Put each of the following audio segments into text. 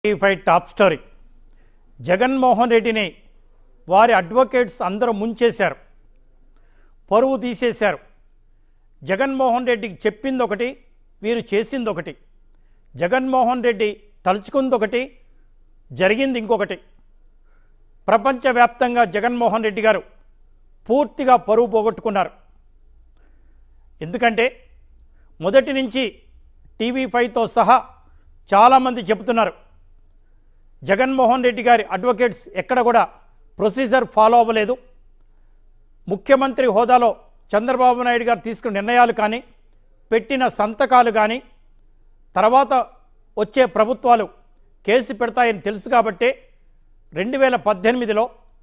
Five top story Jaganmohan రెడ్డిని వారి advocates అందరూ ముంచేశారు పరువు తీసేశారు జగన్మోహన్ రెడ్డికి చెప్పింది ఒకటి వీరు చేసింది ఒకటి జగన్మోహన్ రెడ్డి తలుచుకుంది ఒకటి జరిగింది ఇంకొకటి ప్రపంచవ్యాప్తంగా జగన్మోహన్ రెడ్డి గారు పూర్తిగా పరువు పోగొట్టుకున్నారు ఎందుకంటే మొదటి నుంచి టీవీ ఫైవ్తో సహా చాలామంది చెబుతున్నారు జగన్మోహన్ రెడ్డి గారి అడ్వకేట్స్ ఎక్కడ కూడా ప్రొసీజర్ ఫాలో అవ్వలేదు ముఖ్యమంత్రి హోదాలో చంద్రబాబు నాయుడు గారు తీసుకున్న నిర్ణయాలు కానీ పెట్టిన సంతకాలు కానీ తర్వాత వచ్చే ప్రభుత్వాలు కేసు పెడతాయని తెలుసు కాబట్టే రెండు వేల పద్దెనిమిదిలో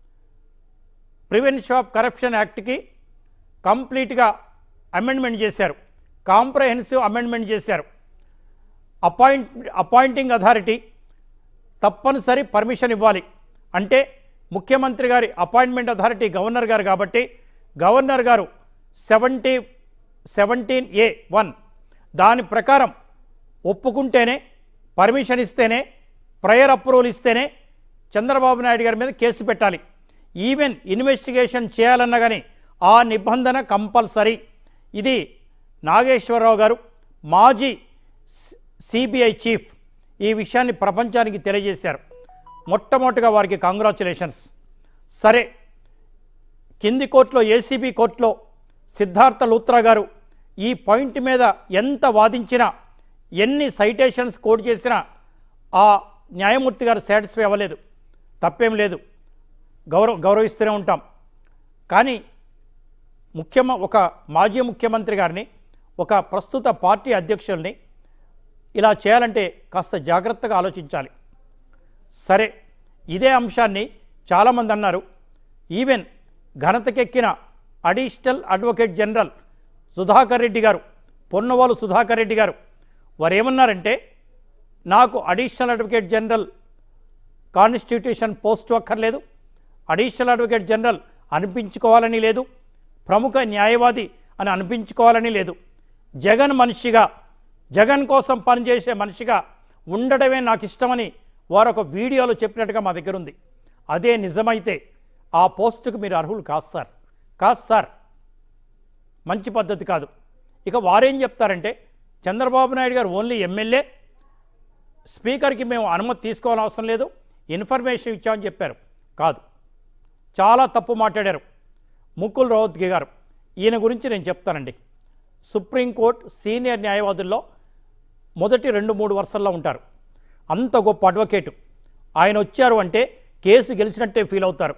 ప్రివెన్షన్ ఆఫ్ కరప్షన్ యాక్ట్కి కంప్లీట్గా అమెండ్మెంట్ చేశారు కాంప్రహెన్సివ్ అమెండ్మెంట్ చేశారు అపాయింట్ అపాయింటింగ్ అథారిటీ తప్పనిసరి పర్మిషన్ ఇవ్వాలి అంటే ముఖ్యమంత్రి గారి అపాయింట్మెంట్ అథారిటీ గవర్నర్ గారు కాబట్టి గవర్నర్ గారు సెవెంటీ సెవెంటీన్ ఏ వన్ దాని ప్రకారం ఒప్పుకుంటేనే పర్మిషన్ ఇస్తేనే ప్రయర్ అప్రూవల్ ఇస్తేనే చంద్రబాబు నాయుడు గారి మీద కేసు పెట్టాలి ఈవెన్ ఇన్వెస్టిగేషన్ చేయాలన్నా కానీ ఆ నిబంధన కంపల్సరీ ఇది నాగేశ్వరరావు గారు మాజీ సిబిఐ చీఫ్ ఈ విషయాన్ని ప్రపంచానికి తెలియజేశారు మొట్టమొదటిగా వారికి కంగ్రాచులేషన్స్ సరే కింది కోర్టులో ఏసీబీ కోర్టులో సిద్ధార్థ లూత్రా గారు ఈ పాయింట్ మీద ఎంత వాదించినా ఎన్ని సైటేషన్స్ కోట్ చేసినా ఆ న్యాయమూర్తి గారు సాటిస్ఫై అవ్వలేదు తప్పేం లేదు గౌరవ గౌరవిస్తూనే ఉంటాం కానీ ముఖ్యమ ఒక మాజీ ముఖ్యమంత్రి గారిని ఒక ప్రస్తుత పార్టీ అధ్యక్షుల్ని ఇలా చేయాలంటే కాస్త జాగ్రత్తగా ఆలోచించాలి సరే ఇదే అంశాన్ని చాలామంది అన్నారు ఈవెన్ ఘనతకెక్కిన additional advocate general Sudhakar Reddy గారు పొన్నవాలు సుధాకర్ రెడ్డి గారు వారు ఏమన్నారంటే నాకు additional advocate general constitution post అక్కర్లేదు అడిషనల్ అడ్వకేట్ జనరల్ అనిపించుకోవాలని లేదు ప్రముఖ న్యాయవాది అని అనిపించుకోవాలని లేదు జగన్ మనిషిగా జగన్ కోసం పనిచేసే మనిషిగా ఉండడమే నాకు ఇష్టమని వారు ఒక వీడియోలో చెప్పినట్టుగా మా దగ్గర ఉంది అదే నిజమైతే ఆ పోస్టుకు మీరు అర్హులు కాదు సార్ కాదు సార్ మంచి పద్ధతి కాదు ఇక వారేం చెప్తారంటే చంద్రబాబు నాయుడు గారు ఓన్లీ ఎమ్మెల్యే స్పీకర్కి మేము అనుమతి తీసుకోవాల్సిన అవసరం లేదు ఇన్ఫర్మేషన్ ఇచ్చామని చెప్పారు కాదు చాలా తప్పు మాట్లాడారు ముకుల్ రోహత్గి గారు ఈయన గురించి నేను చెప్తానండి సుప్రీంకోర్టు సీనియర్ న్యాయవాదుల్లో మొదటి రెండు మూడు వరుసల్లో ఉంటారు అంత గొప్ప అడ్వకేటు ఆయన వచ్చారు అంటే కేసు గెలిచినట్టే ఫీల్ అవుతారు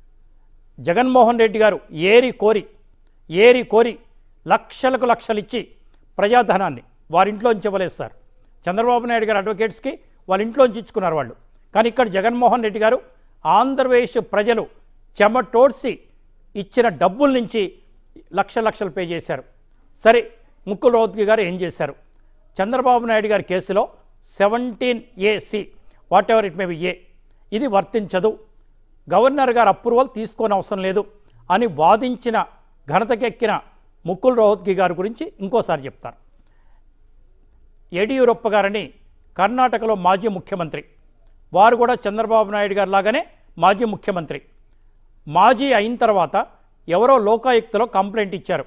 జగన్మోహన్ రెడ్డి గారు ఏరి కోరి ఏరి కోరి లక్షలకు లక్షలు ఇచ్చి ప్రజాధనాన్ని వారింట్లోంచి ఇవ్వలేస్తారు చంద్రబాబు నాయుడు గారు అడ్వకేట్స్కి వాళ్ళ ఇంట్లోంచి ఇచ్చుకున్నారు వాళ్ళు కానీ ఇక్కడ జగన్మోహన్ రెడ్డి గారు ఆంధ్రప్రదేశ్ ప్రజలు చెమటోడ్సి ఇచ్చిన డబ్బుల నుంచి లక్ష లక్షలు పే చేశారు సరే ముక్కుల రౌత్కి గారు ఏం చేశారు చంద్రబాబు నాయుడు గారి కేసులో seventeen AC whatever it may be A ఇది వర్తించదు గవర్నర్ గారు అప్రూవల్ తీసుకోని అవసరం లేదు అని వాదించిన ఘనతకెక్కిన ముకుల్ రోహత్గి గారి గురించి ఇంకోసారి చెప్తారు యడియూరప్ప గారని కర్ణాటకలో మాజీ ముఖ్యమంత్రి వారు కూడా చంద్రబాబు నాయుడు గారు లాగానే మాజీ ముఖ్యమంత్రి మాజీ అయిన తర్వాత ఎవరో లోకాయుక్తలో కంప్లైంట్ ఇచ్చారు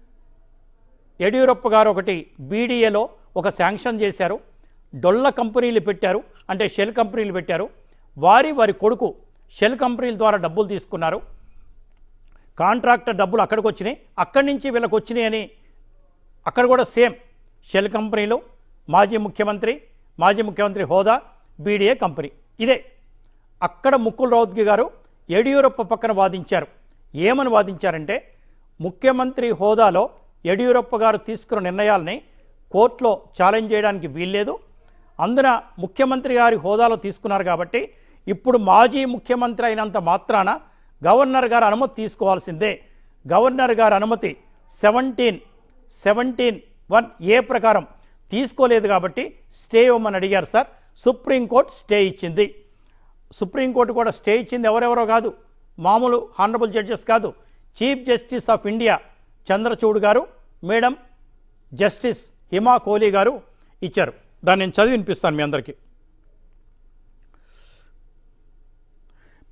యడియూరప్ప గారు ఒకటి బీడీఏలో ఒక శాంక్షన్ చేశారు డొల్ల కంపెనీలు పెట్టారు అంటే షెల్ కంపెనీలు పెట్టారు వారి వారి కొడుకు షెల్ కంపెనీల ద్వారా డబ్బులు తీసుకున్నారు కాంట్రాక్టర్ డబ్బులు అక్కడికి వచ్చినాయి అక్కడి నుంచి వీళ్ళకి వచ్చినాయి అని అక్కడ కూడా సేమ్ షెల్ కంపెనీలు మాజీ ముఖ్యమంత్రి మాజీ ముఖ్యమంత్రి హోదా బీడీఏ కంపెనీ ఇదే అక్కడ ముక్కుల్ రౌత్గి గారు యడియూరప్ప పక్కన వాదించారు ఏమని వాదించారంటే ముఖ్యమంత్రి హోదాలో యడియూరప్ప గారు తీసుకున్న నిర్ణయాల్ని కోర్టులో ఛాలెంజ్ చేయడానికి వీల్లేదు అందున ముఖ్యమంత్రి గారి హోదాలో తీసుకున్నారు కాబట్టి ఇప్పుడు మాజీ ముఖ్యమంత్రి అయినంత మాత్రాన గవర్నర్ గారు అనుమతి తీసుకోవాల్సిందే గవర్నర్ గారి అనుమతి సెవెంటీన్ సెవెంటీన్ వన్ ఏ ప్రకారం తీసుకోలేదు కాబట్టి స్టే ఇవ్వమని అడిగారు సార్ సుప్రీంకోర్టు స్టే ఇచ్చింది సుప్రీంకోర్టు కూడా స్టే ఇచ్చింది ఎవరెవరో కాదు మామూలు హానరబుల్ జడ్జెస్ కాదు chief justice of India Chandrachud గారు మేడం జస్టిస్ హిమా కోహ్లీ గారు ఇచ్చారు దాన్ని నేను చదివి వినిపిస్తాను మీ అందరికీ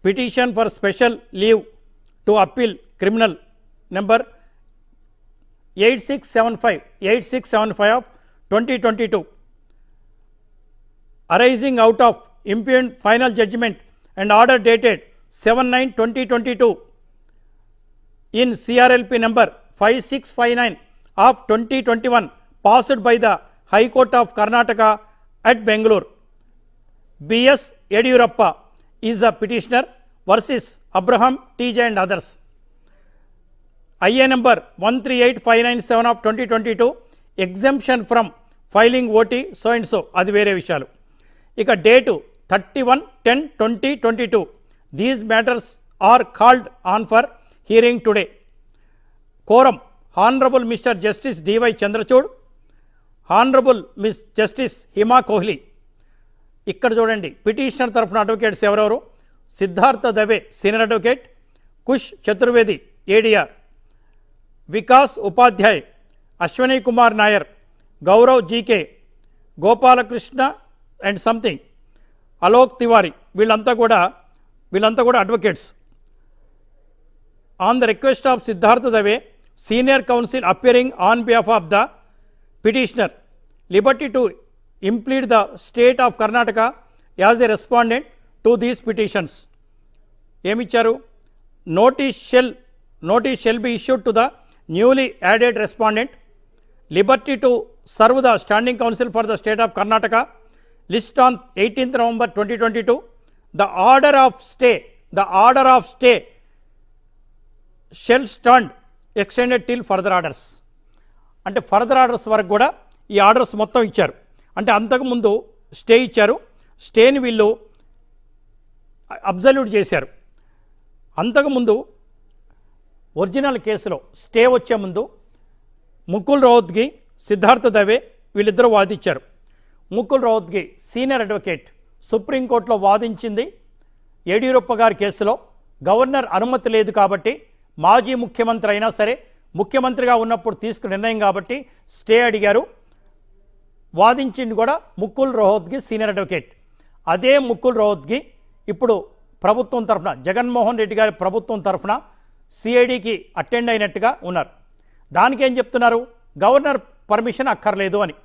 petition for special leave to appeal criminal number eight six seven five eight six seven five of twenty twenty two arising out of impugned final judgment and order dated 7 9 2022 in CRLP number 5659 of 2021 passed by the High Court of Karnataka at Bangalore. B.S. Yediyurappa is the petitioner versus Abraham T.J. and others. IA number 138597 of 2022 exemption from filing OT so and so అది వేరే విషయాలు ఇక date thirty one ten twenty twenty two these matters are called on for hearing today coram honourable mister justice DY Chandrachud honourable miss justice Hima Kohli ఇక్కడ చూడండి petitioner తరఫున advocates ఎవరెవరు Siddhartha Dave senior advocate Kush Chaturvedi ADR Vikas Upadhyay Ashwani Kumar Nair Gaurav GK Gopalakrishna and something Alok Tiwari వీళ్ళంతా కూడా వీళ్ళంతా కూడా advocates on the request of Siddhartha Dave senior counsel appearing on behalf of the petitioner liberty to implead the state of Karnataka as a respondent to these petitions ఏమిచ్చారు notice shall notice shall be issued to the newly added respondent liberty to serve the standing counsel for the state of Karnataka list on eighteenth November twenty twenty two the order of stay the order of stay shall stand extended till further orders అంటే further orders వరకు కూడా ఈ orders మొత్తం ఇచ్చారు అంటే అంతకుముందు stay ఇచ్చారు స్టేని వీళ్ళు అబ్జల్యూట్ చేశారు అంతకుముందు ఒరిజినల్ కేసులో స్టే వచ్చే ముందు ముకుల్ రౌత్గి సిద్ధార్థ దవే వీళ్ళిద్దరూ వాదించారు ముకుల్ రౌత్గి సీనియర్ అడ్వకేట్ సుప్రీంకోర్టులో వాదించింది యడ్యూరప్ప గారి కేసులో గవర్నర్ అనుమతి లేదు కాబట్టి మాజీ ముఖ్యమంత్రి అయినా సరే ముఖ్యమంత్రిగా ఉన్నప్పుడు తీసుకున్న నిర్ణయం కాబట్టి స్టే అడిగారు వాదించింది కూడా ముకుల్ రోహత్గి సీనియర్ అడ్వకేట్ అదే ముకుల్ రోహత్గి ఇప్పుడు ప్రభుత్వం తరఫున జగన్మోహన్ రెడ్డి గారి ప్రభుత్వం తరఫున సిఐడికి అటెండ్ అయినట్టుగా ఉన్నారు దానికి ఏం చెప్తున్నారు గవర్నర్ పర్మిషన్ అక్కర్లేదు అని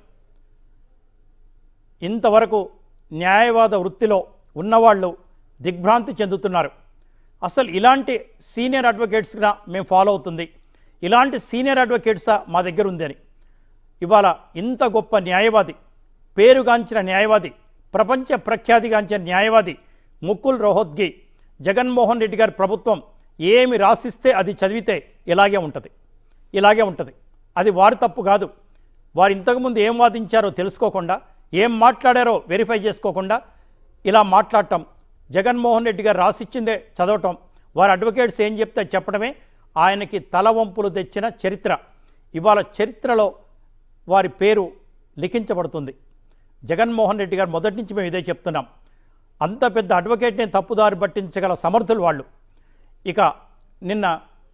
ఇంతవరకు న్యాయవాద వృత్తిలో ఉన్నవాళ్ళు దిగ్భ్రాంతి చెందుతున్నారు అసలు ఇలాంటి సీనియర్ అడ్వకేట్స్గా మేము ఫాలో అవుతుంది ఇలాంటి సీనియర్ అడ్వకేట్సా మా దగ్గర ఉంది అని ఇవాళ ఇంత గొప్ప న్యాయవాది పేరుగాంచిన న్యాయవాది ప్రపంచ ప్రఖ్యాతిగాంచిన న్యాయవాది ముకుల్ రోహత్గి జగన్మోహన్ రెడ్డి గారి ప్రభుత్వం ఏమి రాసిస్తే అది చదివితే ఇలాగే ఉంటుంది ఇలాగే ఉంటుంది అది వారి తప్పు కాదు వారు ఇంతకుముందు ఏం వాదించారో తెలుసుకోకుండా ఏం మాట్లాడారో వెరిఫై చేసుకోకుండా ఇలా మాట్లాడటం జగన్మోహన్ రెడ్డి గారు రాసిచ్చిందే చదవటం వారి అడ్వకేట్స్ ఏం చెప్తే చెప్పడమే ఆయనకి తల వంపులు తెచ్చిన చరిత్ర ఇవాళ చరిత్రలో వారి పేరు లిఖించబడుతుంది జగన్మోహన్ రెడ్డి గారు మొదటి నుంచి మేము ఇదే చెప్తున్నాం అంత పెద్ద అడ్వకేట్ని తప్పుదారి పట్టించగల సమర్థులు వాళ్ళు ఇక నిన్న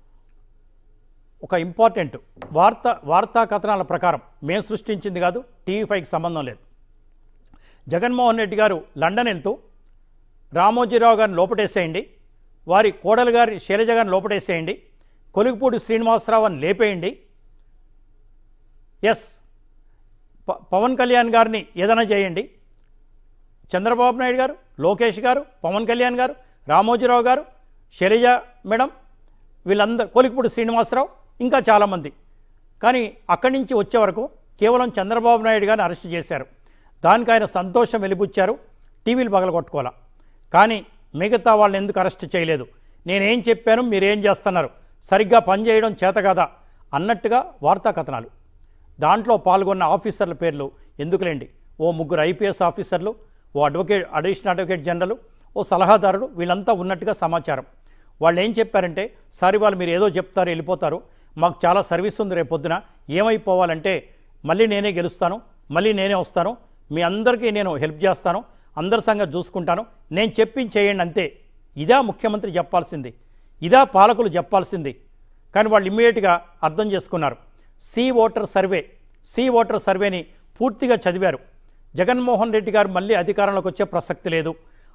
ఒక ఇంపార్టెంట్ వార్త వార్తా కథనాల ప్రకారం మేము సృష్టించింది కాదు టీవీ ఫైవ్కి సంబంధం లేదు జగన్మోహన్ రెడ్డి గారు లండన్ వెళ్తూ రామోజీరావు గారిని లోపటేసేయండి వారి కోడలు గారి శైలజ గారిని లోపటేసేయండి కొలుగుపూడి శ్రీనివాసరావు అని లేపేయండి ఎస్ ప- పవన్ కళ్యాణ్ గారిని ఏదైనా చేయండి చంద్రబాబు నాయుడు గారు లోకేష్ గారు పవన్ కళ్యాణ్ గారు రామోజీరావు గారు శైలజ మేడం వీళ్ళందరూ కొలికిపూడి శ్రీనివాసరావు ఇంకా చాలామంది కానీ అక్కడి నుంచి వచ్చే వరకు కేవలం చంద్రబాబు నాయుడు గారిని అరెస్ట్ చేశారు దానికి ఆయన సంతోషం వెలిబుచ్చారు టీవీలు పగలగొట్టుకోవాలా కానీ మిగతా వాళ్ళని ఎందుకు అరెస్ట్ చేయలేదు నేనేం చెప్పాను మీరేం చేస్తున్నారు సరిగ్గా పనిచేయడం చేత కదా అన్నట్టుగా వార్తా కథనాలు దాంట్లో పాల్గొన్న ఆఫీసర్ల పేర్లు ఎందుకులేండి ఓ ముగ్గురు ఐపీఎస్ ఆఫీసర్లు ఓ అడ్వకేట్ అడిషనల్ అడ్వకేట్ జనరల్ ఓ సలహాదారుడు వీళ్ళంతా ఉన్నట్టుగా సమాచారం వాళ్ళు ఏం చెప్పారంటే సారీ వాళ్ళు మీరు ఏదో చెప్తారు వెళ్ళిపోతారు మాకు చాలా సర్వీస్ ఉంది రేపు పొద్దున ఏమైపోవాలంటే మళ్ళీ నేనే గెలుస్తాను మళ్ళీ నేనే వస్తాను మీ అందరికీ నేను హెల్ప్ చేస్తాను అందరి సంగతి చూసుకుంటాను నేను చెప్పింది చేయండి అంతే ఇదా ముఖ్యమంత్రి చెప్పాల్సింది ఇదా పాలకులు చెప్పాల్సింది కానీ వాళ్ళు ఇమ్మీడియట్గా అర్థం చేసుకున్నారు C voter survey C voter సర్వేని పూర్తిగా చదివారు జగన్మోహన్ రెడ్డి గారు మళ్ళీ అధికారంలోకి వచ్చే ప్రసక్తి లేదు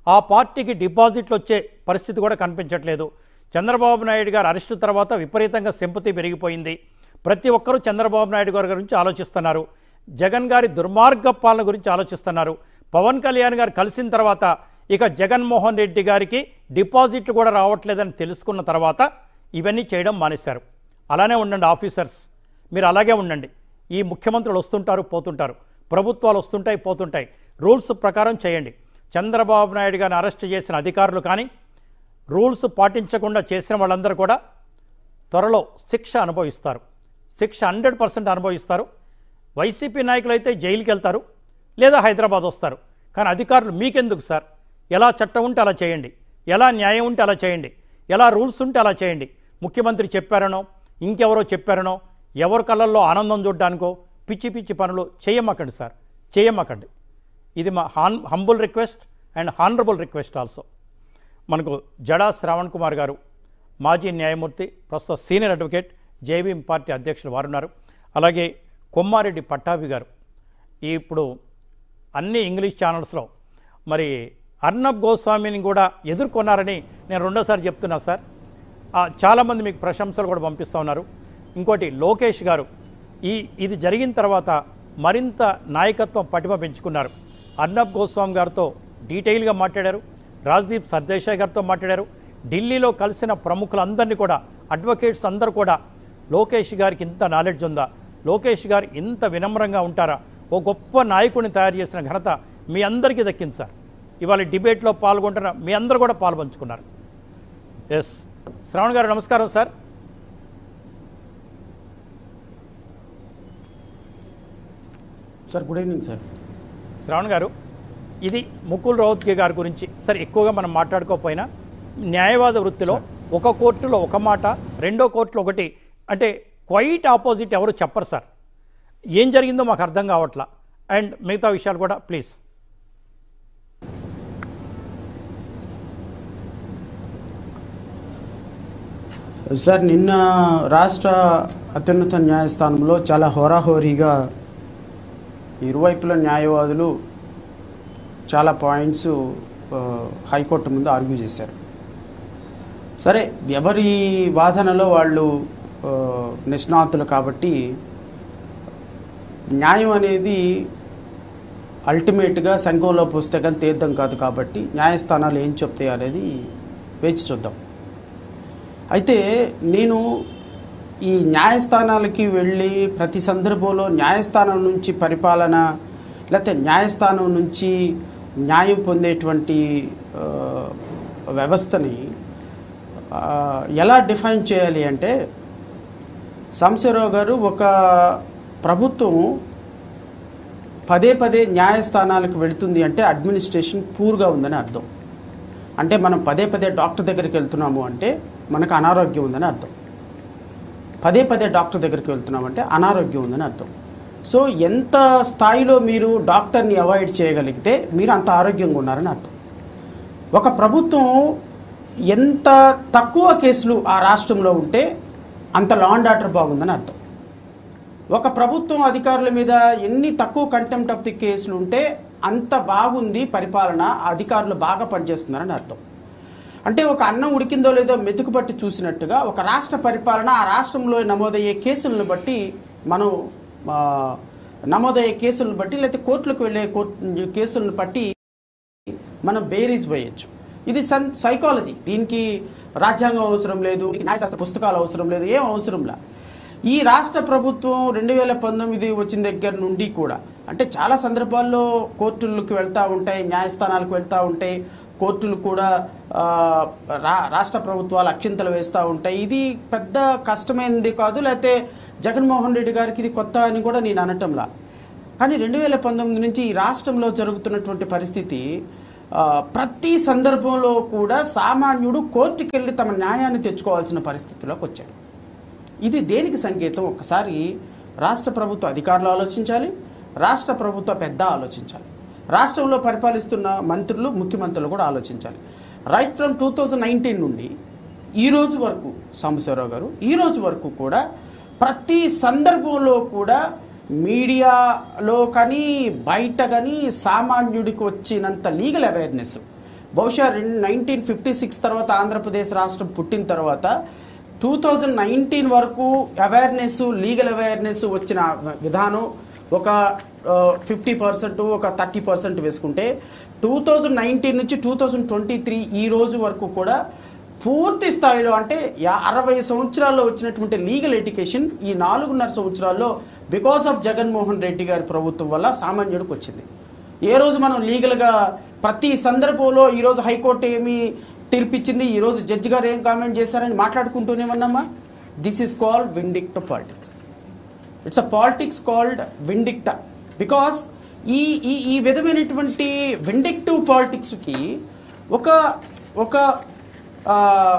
ఆ పార్టీకి డిపాజిట్లు వచ్చే పరిస్థితి కూడా కనిపించట్లేదు చంద్రబాబు నాయుడు గారు అరెస్టు తర్వాత విపరీతంగా సింపతి పెరిగిపోయింది ప్రతి ఒక్కరూ చంద్రబాబు నాయుడు గారి గురించి ఆలోచిస్తున్నారు జగన్ గారి దుర్మార్గ పాలన గురించి ఆలోచిస్తున్నారు పవన్ కళ్యాణ్ గారు కలిసిన తర్వాత ఇక జగన్మోహన్ రెడ్డి గారికి డిపాజిట్లు కూడా రావట్లేదని తెలుసుకున్న తర్వాత ఇవన్నీ చేయడం మానేశారు అలానే ఉండండి ఆఫీసర్స్ మీరు అలాగే ఉండండి ఈ ముఖ్యమంత్రులు వస్తుంటారు పోతుంటారు ప్రభుత్వాలు వస్తుంటాయి పోతుంటాయి రూల్స్ ప్రకారం చేయండి చంద్రబాబు నాయుడు గారిని అరెస్ట్ చేసిన అధికారులు కానీ రూల్స్ పాటించకుండా చేసిన వాళ్ళందరూ కూడా త్వరలో శిక్ష అనుభవిస్తారు శిక్ష హండ్రెడ్ పర్సెంట్ అనుభవిస్తారు వైసీపీ నాయకులు అయితే జైలుకి వెళ్తారు లేదా హైదరాబాద్ వస్తారు కానీ అధికారులు మీకెందుకు సార్ ఎలా చట్టం ఉంటే అలా చేయండి ఎలా న్యాయం ఉంటే అలా చేయండి ఎలా రూల్స్ ఉంటే అలా చేయండి ముఖ్యమంత్రి చెప్పారనో ఇంకెవరో చెప్పారనో ఎవరి కళ్ళల్లో ఆనందం చూడడానికో పిచ్చి పిచ్చి పనులు చేయమకండి సార్ చేయమకండి ఇది మా hon humble request and honourable request also మనకు జడా శ్రావణ్ కుమార్ గారు మాజీ న్యాయమూర్తి ప్రస్తుత సీనియర్ అడ్వకేట్ జేబీఎం పార్టీ అధ్యక్షులు వారు ఉన్నారు అలాగే కొమ్మారెడ్డి పట్టాభి గారు ఇప్పుడు అన్ని ఇంగ్లీష్ ఛానల్స్లో మరి అర్నబ్ గోస్వామిని కూడా ఎదుర్కొన్నారని నేను రెండోసారి చెప్తున్నా సార్ ఆ, చాలామంది మీకు ప్రశంసలు కూడా పంపిస్తూ ఉన్నారు ఇంకోటి లోకేష్ గారు ఈ ఇది జరిగిన తర్వాత మరింత నాయకత్వం పటిమ పెంచుకున్నారు అర్నబ్ గోస్వామి గారితో డీటెయిల్గా మాట్లాడారు రాజ్దీప్ సర్దేశాయ్ గారితో మాట్లాడారు ఢిల్లీలో కలిసిన ప్రముఖులందరినీ కూడా అడ్వకేట్స్ అందరూ కూడా లోకేష్ గారికి ఇంత నాలెడ్జ్ ఉందా లోకేష్ గారు ఇంత వినమ్రంగా ఉంటారా ఓ గొప్ప నాయకుడిని తయారు చేసిన ఘనత మీ అందరికీ దక్కింది సార్ ఇవాళ డిబేట్లో పాల్గొంటున్న మీ అందరూ కూడా పాల్పంచుకున్నారు ఎస్ శ్రవణ్ గారు నమస్కారం sir sir good evening sir Sravan గారు ఇది ముకుల్ రౌత్గి గారి గురించి సరే ఎక్కువగా మనం మాట్లాడుకోకపోయినా న్యాయవాద వృత్తిలో ఒక కోర్టులో ఒక మాట రెండో కోర్టులో ఒకటి అంటే క్వైట్ ఆపోజిట్ ఎవరు చెప్పరు సార్ ఏం జరిగిందో మాకు అర్థం కావట్లా అండ్ మిగతా విషయాలు కూడా ప్లీజ్ సార్ నిన్న రాష్ట్ర అత్యున్నత న్యాయస్థానంలో చాలా హోరాహోరీగా ఇరువైపుల న్యాయవాదులు చాలా పాయింట్స్ ఆ, హైకోర్టు ముందు ఆర్గ్యూ చేశారు సరే ఎవరి వాదనలో వాళ్ళు ఆ, నిష్ణాతులు కాబట్టి న్యాయం అనేది అల్టిమేట్గా సంఘంలో పుస్తకం తీర్థం కాదు కాబట్టి న్యాయస్థానాలు ఏం చెప్తాయి అనేది వేచి చూద్దాం అయితే నేను ఈ న్యాయస్థానాలకి వెళ్ళి ప్రతి సందర్భంలో న్యాయస్థానం నుంచి పరిపాలన లేకపోతే న్యాయస్థానం నుంచి న్యాయం పొందేటువంటి ఆ, వ్యవస్థని ఆ, ఎలా డిఫైన్ చేయాలి అంటే సాంబశివరావు గారు ఒక ప్రభుత్వం పదే పదే న్యాయస్థానాలకు వెళుతుంది అంటే అడ్మినిస్ట్రేషన్ పూర్గా ఉందని అర్థం అంటే మనం పదే పదే డాక్టర్ దగ్గరికి వెళ్తున్నాము అంటే మనకు అనారోగ్యం ఉందని అర్థం పదే పదే డాక్టర్ దగ్గరికి వెళ్తున్నామంటే అనారోగ్యం ఉందని అర్థం సో ఎంత స్థాయిలో మీరు డాక్టర్ని అవాయిడ్ చేయగలిగితే మీరు అంత ఆరోగ్యంగా ఉన్నారని అర్థం ఒక ప్రభుత్వం ఎంత తక్కువ కేసులు ఆ రాష్ట్రంలో ఉంటే అంత లా అండ్ ఆర్డర్ బాగుందని అర్థం ఒక ప్రభుత్వం అధికారుల మీద ఎన్ని తక్కువ కంటెంప్ట్ ఆఫ్ ది కేసులు ఉంటే అంత బాగుంది పరిపాలన అధికారులు బాగా పనిచేస్తున్నారని అర్థం అంటే ఒక అన్నం ఉడికిందో లేదో మెతుకు పట్టి చూసినట్టుగా ఒక రాష్ట్ర పరిపాలన ఆ రాష్ట్రంలో నమోదయ్యే కేసులను బట్టి మనం ఆ, నమోదయ్యే కేసులను బట్టి లేకపోతే కోర్టులకు వెళ్ళే కోర్టు కేసులను బట్టి మనం బేరీస్ వేయచ్చు ఇది సన్ సైకాలజీ దీనికి రాజ్యాంగం అవసరం లేదు దీనికి న్యాయశాస్త్ర పుస్తకాలు అవసరం లేదు ఏం అవసరంలా ఈ రాష్ట్ర ప్రభుత్వం రెండు వేల పంతొమ్మిది వచ్చిన దగ్గర నుండి కూడా అంటే చాలా సందర్భాల్లో కోర్టులకు వెళ్తూ ఉంటాయి న్యాయస్థానాలకు వెళ్తూ ఉంటాయి కోర్టులు కూడా ఆ, రా రాష్ట్ర ప్రభుత్వాలు అక్షింతలు వేస్తూ ఉంటాయి ఇది పెద్ద కష్టమైనది కాదు లేకపోతే జగన్మోహన్ రెడ్డి గారికి ఇది కొత్త అని కూడా నేను అనటంలా కానీ రెండు వేల పంతొమ్మిది నుంచి ఈ రాష్ట్రంలో జరుగుతున్నటువంటి పరిస్థితి ఆ, ప్రతి సందర్భంలో కూడా సామాన్యుడు కోర్టుకి వెళ్ళి తమ న్యాయాన్ని తెచ్చుకోవాల్సిన పరిస్థితిలోకి వచ్చాడు ఇది దేనికి సంకేతం ఒక్కసారి రాష్ట్ర ప్రభుత్వ అధికారులు ఆలోచించాలి రాష్ట్ర ప్రభుత్వ పెద్ద ఆలోచించాలి రాష్ట్రంలో పరిపాలిస్తున్న మంత్రులు ముఖ్యమంత్రులు కూడా ఆలోచించాలి right from two thousand nineteen నుండి ఈ రోజు వరకు సాంబశివరావు గారు ఈ రోజు వరకు కూడా ప్రతి సందర్భంలో కూడా మీడియాలో కానీ బయట కానీ సామాన్యుడికి వచ్చినంత లీగల్ అవేర్నెస్ బహుశా రెండు నైన్టీన్ ఫిఫ్టీ సిక్స్ తర్వాత ఆంధ్రప్రదేశ్ రాష్ట్రం పుట్టిన తర్వాత టూ థౌజండ్ నైన్టీన్ వరకు అవేర్నెస్ లీగల్ అవేర్నెస్ వచ్చిన విధానం ఒక ఫిఫ్టీ పర్సెంట్ ఒక థర్టీ పర్సెంట్ వేసుకుంటే టూ థౌజండ్ నైన్టీన్ నుంచి టూ థౌజండ్ ట్వంటీ త్రీ ఈ రోజు వరకు కూడా పూర్తి స్థాయిలో అంటే యా- అరవై సంవత్సరాల్లో వచ్చినటువంటి లీగల్ ఎడ్యుకేషన్ ఈ నాలుగున్నర సంవత్సరాల్లో బికాస్ ఆఫ్ జగన్మోహన్ రెడ్డి గారి ప్రభుత్వం వల్ల సామాన్యుడికి వచ్చింది ఏ రోజు మనం లీగల్గా ప్రతి సందర్భంలో ఈరోజు హైకోర్టు ఏమి తీర్పిచ్చింది ఈరోజు జడ్జి గారు ఏం కామెంట్ చేశారని మాట్లాడుకుంటూనే ఉన్నామా this is called vendetta politics it's a politics called vendetta because ఈ ఈ ఈ విధమైనటువంటి విండిక్టివ్ పాలిటిక్స్కి ఒక ఒక ఆ,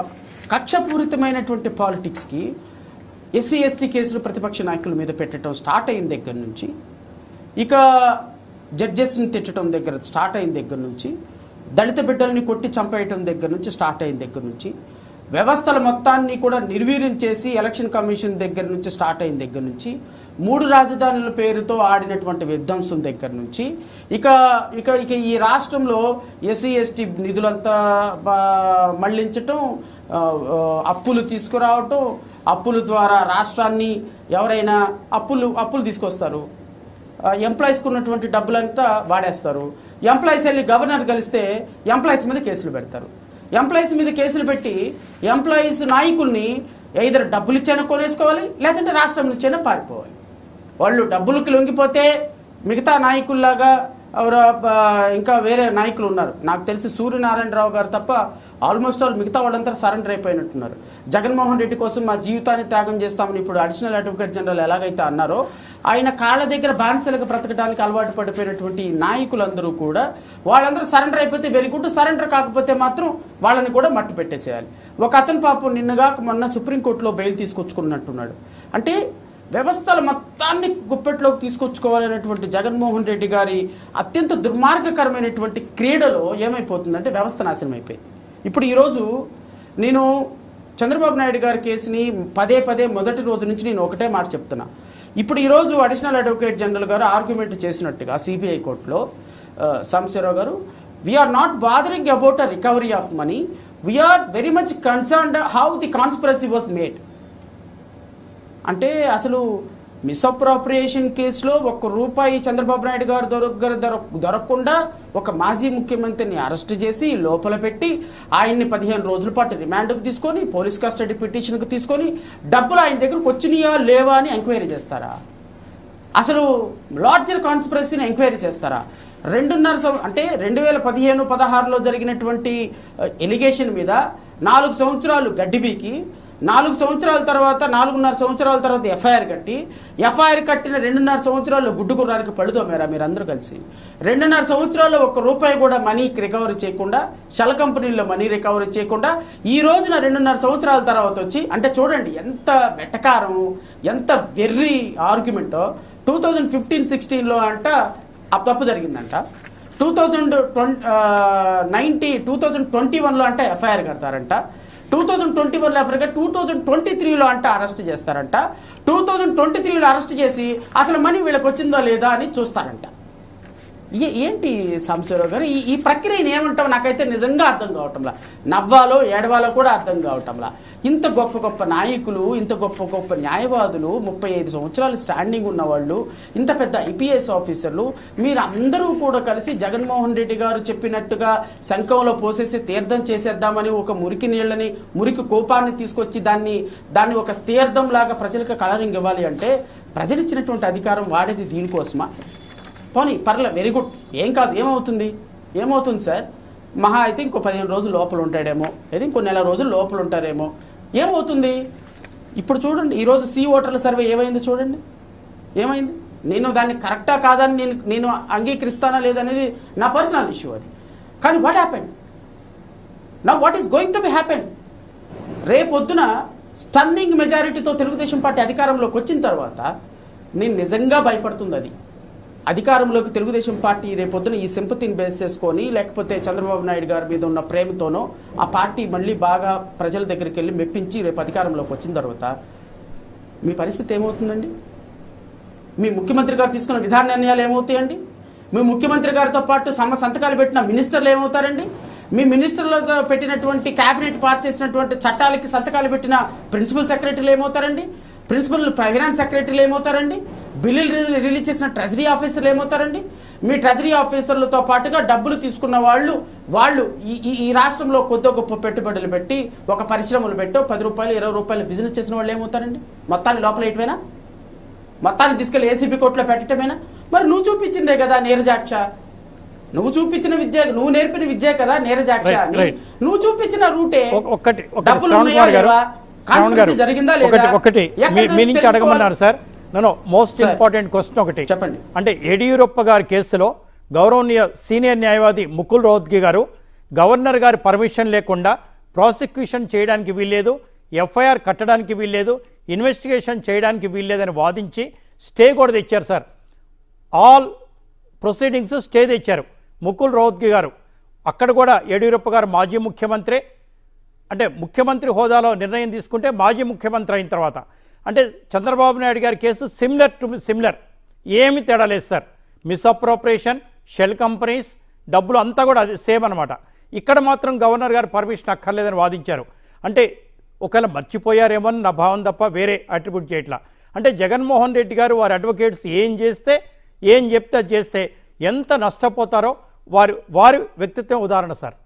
కక్షపూరితమైనటువంటి పాలిటిక్స్కి ఎస్సీ ఎస్టీ కేసులు ప్రతిపక్ష నాయకుల మీద పెట్టడం స్టార్ట్ అయిన దగ్గర నుంచి ఇక జడ్జెస్ని తిట్టడం దగ్గర స్టార్ట్ అయిన దగ్గర నుంచి దళిత బిడ్డల్ని కొట్టి చంపేయటం దగ్గర నుంచి స్టార్ట్ అయిన దగ్గర నుంచి వ్యవస్థల మొత్తాన్ని కూడా నిర్వీర్యం చేసి ఎలక్షన్ కమిషన్ దగ్గర నుంచి స్టార్ట్ అయిన దగ్గర నుంచి మూడు రాజధానుల పేరుతో ఆడినటువంటి విధ్వంసం దగ్గర నుంచి ఇక ఇక ఇక ఈ రాష్ట్రంలో ఎస్సీ ఎస్టీ నిధులంతా బా- మళ్లించటం ఆ, ఆ, అప్పులు తీసుకురావటం అప్పుల ద్వారా రాష్ట్రాన్ని ఎవరైనా అప్పులు అప్పులు తీసుకొస్తారు ఎంప్లాయీస్కి ఉన్నటువంటి డబ్బులంతా వాడేస్తారు ఎంప్లాయీస్ వెళ్ళి గవర్నర్ కలిస్తే ఎంప్లాయీస్ మీద కేసులు పెడతారు ఎంప్లాయీస్ మీద కేసులు పెట్టి ఎంప్లాయీస్ నాయకుల్ని ఇద్దరు డబ్బులు ఇచ్చైనా కొనేసుకోవాలి లేదంటే రాష్ట్రం నుంచైనా పారిపోవాలి వాళ్ళు డబ్బులకి లొంగిపోతే మిగతా నాయకుల్లాగా ఎవరో, ఆ, ఇంకా వేరే నాయకులు ఉన్నారు నాకు తెలిసి సూర్యనారాయణరావు గారు తప్ప ఆల్మోస్ట్ ఆల్ మిగతా వాళ్ళంతా సరెండర్ అయిపోయినట్టున్నారు జగన్మోహన్ రెడ్డి కోసం మా జీవితాన్ని త్యాగం చేస్తామని ఇప్పుడు అడిషనల్ అడ్వకేట్ జనరల్ ఎలాగైతే అన్నారో ఆయన కాళ్ళ దగ్గర బానిసలుగా బ్రతకడానికి అలవాటు పడిపోయినటువంటి ఈ నాయకులందరూ కూడా వాళ్ళందరూ సరెండర్ అయిపోతే వెరీ గుడ్ సరెండర్ కాకపోతే మాత్రం వాళ్ళని కూడా మట్టు పెట్టేసేయాలి ఒక అతను పాపం నిన్నగా మొన్న సుప్రీంకోర్టులో బెయిల్ తీసుకొచ్చుకున్నట్టున్నాడు అంటే వ్యవస్థల మొత్తాన్ని గుప్పెట్లోకి తీసుకొచ్చుకోవాలనేటువంటి జగన్మోహన్ రెడ్డి గారి అత్యంత దుర్మార్గకరమైనటువంటి క్రీడలో ఏమైపోతుందంటే వ్యవస్థ నాశనం అయిపోయింది ఇప్పుడు ఈరోజు నేను చంద్రబాబు నాయుడు గారి కేసుని పదే పదే మొదటి రోజు నుంచి నేను ఒకటే మాట చెప్తున్నా ఇప్పుడు ఈరోజు అడిషనల్ అడ్వకేట్ జనరల్ గారు ఆర్గ్యుమెంట్ చేసినట్టుగా సిబిఐ కోర్టులో సాంబశివరావు గారు we're not bothering about a recovery of money we're very much concerned how the conspiracy was made అంటే అసలు మిస్అప్రాప్రియేషన్ కేసులో ఒక్క రూపాయి చంద్రబాబు నాయుడు గారు దొరక దొరక దొరకకుండా ఒక మాజీ ముఖ్యమంత్రిని అరెస్ట్ చేసి లోపల పెట్టి ఆయన్ని పదిహేను రోజుల పాటు రిమాండ్కు తీసుకొని పోలీస్ కస్టడీ పిటిషన్కి తీసుకొని డబ్బులు ఆయన దగ్గరకు వచ్చినాయా లేవా అని ఎంక్వైరీ చేస్తారా అసలు లార్జర్ కాన్స్పిరసీని ఎంక్వైరీ చేస్తారా రెండున్నర సం అంటే రెండు వేల పదిహేను పదహారులో జరిగినటువంటి ఎలిగేషన్ మీద నాలుగు సంవత్సరాలు గడ్డిబీకి నాలుగు సంవత్సరాల తర్వాత నాలుగున్నర సంవత్సరాల తర్వాత ఎఫ్ఐఆర్ కట్టి ఎఫ్ఐఆర్ కట్టిన రెండున్నర సంవత్సరాల్లో గుడ్డు గుర్రానికి పழுదోమారా మీరు అందరూ కలిసి రెండున్నర సంవత్సరాల్లో ఒక్క రూపాయి కూడా మనీ రికవరీ చేయకుండా షెల్ కంపెనీల్లో మనీ రికవరీ చేయకుండా ఈ రోజున రెండున్నర సంవత్సరాల తర్వాత వచ్చి అంటే చూడండి ఎంత వెటకారం ఎంత వెర్రి ఆర్గ్యుమెంటో టూ థౌజండ్ ఫిఫ్టీన్ సిక్స్టీన్లో అంట ఆ తప్పు జరిగిందంట two thousand twenty ninety two thousand twenty వన్లో అంటే ఎఫ్ఐఆర్ కడతారంట టూ థౌజండ్ ట్వంటీ వన్లో ఎఫ్ఐఆర్ టూ థౌజండ్ ట్వంటీ త్రీలో అంటే అరెస్ట్ చేస్తారంట టూ థౌజండ్ ట్వంటీ త్రీలో అరెస్ట్ చేసి అసలు మనీ వీళ్ళకి వచ్చిందో లేదా అని చూస్తారంట ఏ ఏంటి సాంబశివరావు గారు ఈ ఈ ప్రక్రియని ఏమంటాం నాకైతే నిజంగా అర్థం కావటంలా నవ్వాలో ఏడవాలో కూడా అర్థం కావటంలా ఇంత గొప్ప గొప్ప నాయకులు ఇంత గొప్ప గొప్ప న్యాయవాదులు ముప్పై ఐదు సంవత్సరాలు స్టాండింగ్ ఉన్నవాళ్ళు ఇంత పెద్ద ఐపీఎస్ ఆఫీసర్లు మీరు అందరూ కూడా కలిసి జగన్మోహన్ రెడ్డి గారు చెప్పినట్టుగా శంఖంలో పోసేసి తీర్థం చేసేద్దామని ఒక మురికి నీళ్ళని మురికి కోపాన్ని తీసుకొచ్చి దాన్ని దాన్ని ఒక తీర్థం లాగా ప్రజలకు కలరింగ్ ఇవ్వాలి అంటే ప్రజలు ఇచ్చినటువంటి అధికారం వాడేది దీనికోసమా పోనీ పర్లే వెరీ గుడ్ ఏం కాదు ఏమవుతుంది ఏమవుతుంది సార్ మహా అయితే ఇంకో పదిహేను రోజులు లోపల ఉంటాడేమో లేదా ఇంకో నెల రోజులు లోపల ఉంటారేమో ఏమవుతుంది ఇప్పుడు చూడండి ఈరోజు సి ఓటర్ల సర్వే ఏమైంది చూడండి ఏమైంది నేను దాన్ని కరెక్టా కాదని నేను నేను అంగీకరిస్తానా లేదనేది నా పర్సనల్ ఇష్యూ అది కానీ వాట్ హ్యాపెండ్ నా what is going to be happen రేపొద్దున స్టన్నింగ్ మెజారిటీతో తెలుగుదేశం పార్టీ అధికారంలోకి వచ్చిన తర్వాత నేను నిజంగా భయపడుతుంది అది అధికారంలోకి తెలుగుదేశం పార్టీ రేపొద్దున ఈ సింపతిని బేస్ చేసుకొని లేకపోతే చంద్రబాబు నాయుడు గారి మీద ఉన్న ప్రేమతోనో ఆ పార్టీ మళ్ళీ బాగా ప్రజల దగ్గరికి వెళ్ళి మెప్పించి రేపు అధికారంలోకి వచ్చిన తర్వాత మీ పరిస్థితి ఏమవుతుందండి మీ ముఖ్యమంత్రి గారు తీసుకున్న విధాన నిర్ణయాలు ఏమవుతాయండి మీ ముఖ్యమంత్రి గారితో పాటు సమ సంతకాలు పెట్టిన మినిస్టర్లు ఏమవుతారండి మీ మినిస్టర్లతో పెట్టినటువంటి క్యాబినెట్ పాస్ చేసినటువంటి చట్టాలకి సంతకాలు పెట్టిన ప్రిన్సిపల్ సెక్రటరీలు ఏమవుతారండి ప్రిన్సిపల్ ఫైనాన్స్ సెక్రటరీలు ఏమవుతారండి బిల్లులు రిలీ- రిలీజ్ చేసిన ట్రెజరీ ఆఫీసర్లు ఏమవుతారండి మీ ట్రెజరీ ఆఫీసర్లతో పాటుగా డబ్బులు తీసుకున్న వాళ్ళు వాళ్ళు ఈ ఈ- ఈ రాష్ట్రంలో కొద్ది గొప్ప పెట్టుబడులు పెట్టి ఒక పరిశ్రమలు పెట్టో పది రూపాయలు ఇరవై రూపాయలు బిజినెస్ చేసిన వాళ్ళు ఏమవుతారండి మొత్తాన్ని లోపల ఇటువైనా మొత్తాన్ని తీసుకెళ్లి ఏసీబీ కోర్టులో పెట్టడమేనా మరి నువ్వు చూపించిందే కదా నీరజాక్ష నువ్వు చూపించిన విద్య నువ్వు నేర్పిన విద్య కదా నీరజాక్ష Right, అని right. నువ్వు చూపించిన రూటే ఒక- ఒక్కటి ఒకటి డబ్బులు శ్రవణ్ ఉన్నాయా కుమార్ గారు లేవా? శ్రవణ్ గారు Conspiracy జరిగిందా లేదా? ఒకటి ఒకటి ఎక్కడ మీ- మీ నుంచి తెలుసుకోవాలి? అడగమన్నారు sir no most Sir. Important question ఒకటి చెప్పండి. అంటే యడియూరప్ప గారి కేసులో గౌరవనీయ సీనియర్ న్యాయవాది ముకుల్ రోహత్గి గారు గవర్నర్ గారి పర్మిషన్ లేకుండా ప్రాసిక్యూషన్ చేయడానికి వీల్లేదు ఎఫ్ఐఆర్ కట్టడానికి వీల్లేదు ఇన్వెస్టిగేషన్ చేయడానికి వీల్లేదని వాదించి స్టే కూడా తెచ్చారు సార్ ఆల్ ప్రొసీడింగ్స్ స్టే తెచ్చారు ముకుల్ రోహత్గి గారు అక్కడ కూడా యడియూరప్ప గారు మాజీ ముఖ్యమంత్రి అంటే ముఖ్యమంత్రి హోదాలో నిర్ణయం తీసుకుంటే మాజీ ముఖ్యమంత్రి అయిన తర్వాత అంటే చంద్రబాబు నాయుడు గారి కేసు సిమిలర్ టు సిమిలర్ ఏమి తేడా లేదు సార్ మిస్అప్రోప్రియేషన్ షెల్ కంపెనీస్ డబ్బులు అంతా కూడా అది సేమ్ అనమాట ఇక్కడ మాత్రం గవర్నర్ గారు పర్మిషన్ అక్కర్లేదని వాదించారు అంటే ఒకవేళ మర్చిపోయారేమో అని నా భావం తప్ప వేరే అట్రిబ్యూట్ చేయట్లా అంటే జగన్మోహన్ రెడ్డి గారు వారి అడ్వకేట్స్ ఏం చేస్తే ఏం చెప్తే అది చేస్తే ఎంత నష్టపోతారో వారి వారి వ్యక్తిత్వం ఉదాహరణ సార్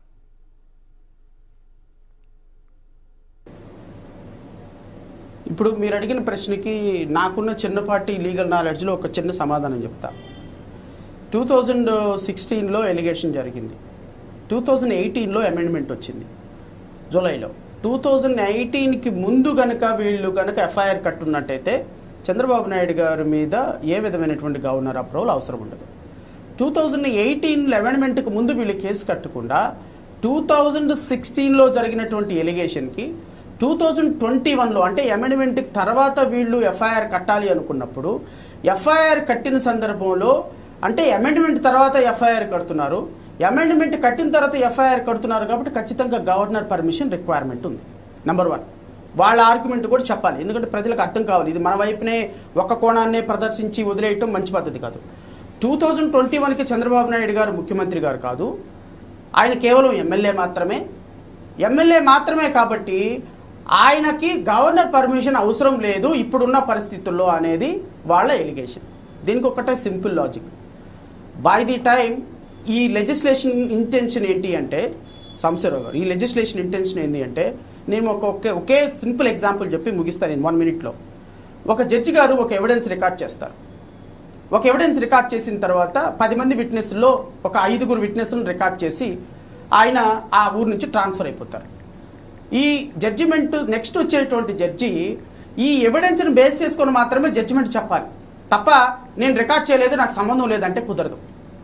ఇప్పుడు మీరు అడిగిన ప్రశ్నకి నాకున్న చిన్నపాటి లీగల్ నాలెడ్జ్లో ఒక చిన్న సమాధానం చెప్తా టూ థౌజండ్ సిక్స్టీన్లో ఎలిగేషన్ జరిగింది టూ థౌజండ్ ఎయిటీన్లో అమెండ్మెంట్ వచ్చింది జూలైలో టూ థౌజండ్ ఎయిటీన్కి ముందు గనక వీళ్ళు గనక ఎఫ్ఐఆర్ కట్టున్నట్టయితే చంద్రబాబు నాయుడు గారి మీద ఏ విధమైనటువంటి గవర్నర్ అప్రూవల్ అవసరం ఉండదు టూ థౌజండ్ ఎయిటీన్ అమెండ్మెంట్కి ముందు వీళ్ళు కేసు కట్టకుండా టూ థౌజండ్ సిక్స్టీన్లో జరిగినటువంటి ఎలిగేషన్కి టూ థౌజండ్ ట్వంటీ వన్లో అంటే అమెండ్మెంట్కి తర్వాత వీళ్ళు ఎఫ్ఐఆర్ కట్టాలి అనుకున్నప్పుడు ఎఫ్ఐఆర్ కట్టిన సందర్భంలో అంటే అమెండ్మెంట్ తర్వాత ఎఫ్ఐఆర్ కడుతున్నారు అమెండ్మెంట్ కట్టిన తర్వాత ఎఫ్ఐఆర్ కడుతున్నారు కాబట్టి ఖచ్చితంగా గవర్నర్ పర్మిషన్ రిక్వైర్మెంట్ ఉంది నెంబర్ వన్ వాళ్ళ ఆర్గ్యుమెంట్ కూడా చెప్పాలి ఎందుకంటే ప్రజలకు అర్థం కావాలి ఇది మన వైపునే ఒక కోణాన్నే ప్రదర్శించి వదిలేయటం మంచి పద్ధతి కాదు టూ థౌజండ్ ట్వంటీ వన్కి చంద్రబాబు నాయుడు గారు ముఖ్యమంత్రి గారు కాదు ఆయన కేవలం ఎమ్మెల్యే మాత్రమే ఎమ్మెల్యే మాత్రమే కాబట్టి ఆయనకి గవర్నర్ పర్మిషన్ అవసరం లేదు ఇప్పుడున్న పరిస్థితుల్లో అనేది వాళ్ళ ఎలిగేషన్ దీనికి ఒకటే simple logic by the time ఈ లెజిస్లేషన్ ఇంటెన్షన్ ఏంటి అంటే సంశయరావు గారు ఈ లెజిస్లేషన్ ఇంటెన్షన్ ఏంటి అంటే నేను ఒక ఒకే ఒకే సింపుల్ ఎగ్జాంపుల్ చెప్పి ముగిస్తాను నేను వన్ మినిట్లో ఒక జడ్జి గారు ఒక ఎవిడెన్స్ రికార్డ్ చేస్తారు ఒక ఎవిడెన్స్ రికార్డ్ చేసిన తర్వాత పది మంది విట్నెస్లో ఒక ఐదుగురు విట్నెస్లను రికార్డ్ చేసి ఆయన ఆ ఊరు నుంచి ట్రాన్స్ఫర్ అయిపోతారు ఈ జడ్జిమెంట్ నెక్స్ట్ వచ్చేటువంటి జడ్జి ఈ ఎవిడెన్స్ని బేస్ చేసుకొని మాత్రమే జడ్జిమెంట్ చెప్పాలి తప్ప నేను రికార్డ్ చేయలేదు నాకు సంబంధం లేదంటే కుదరదు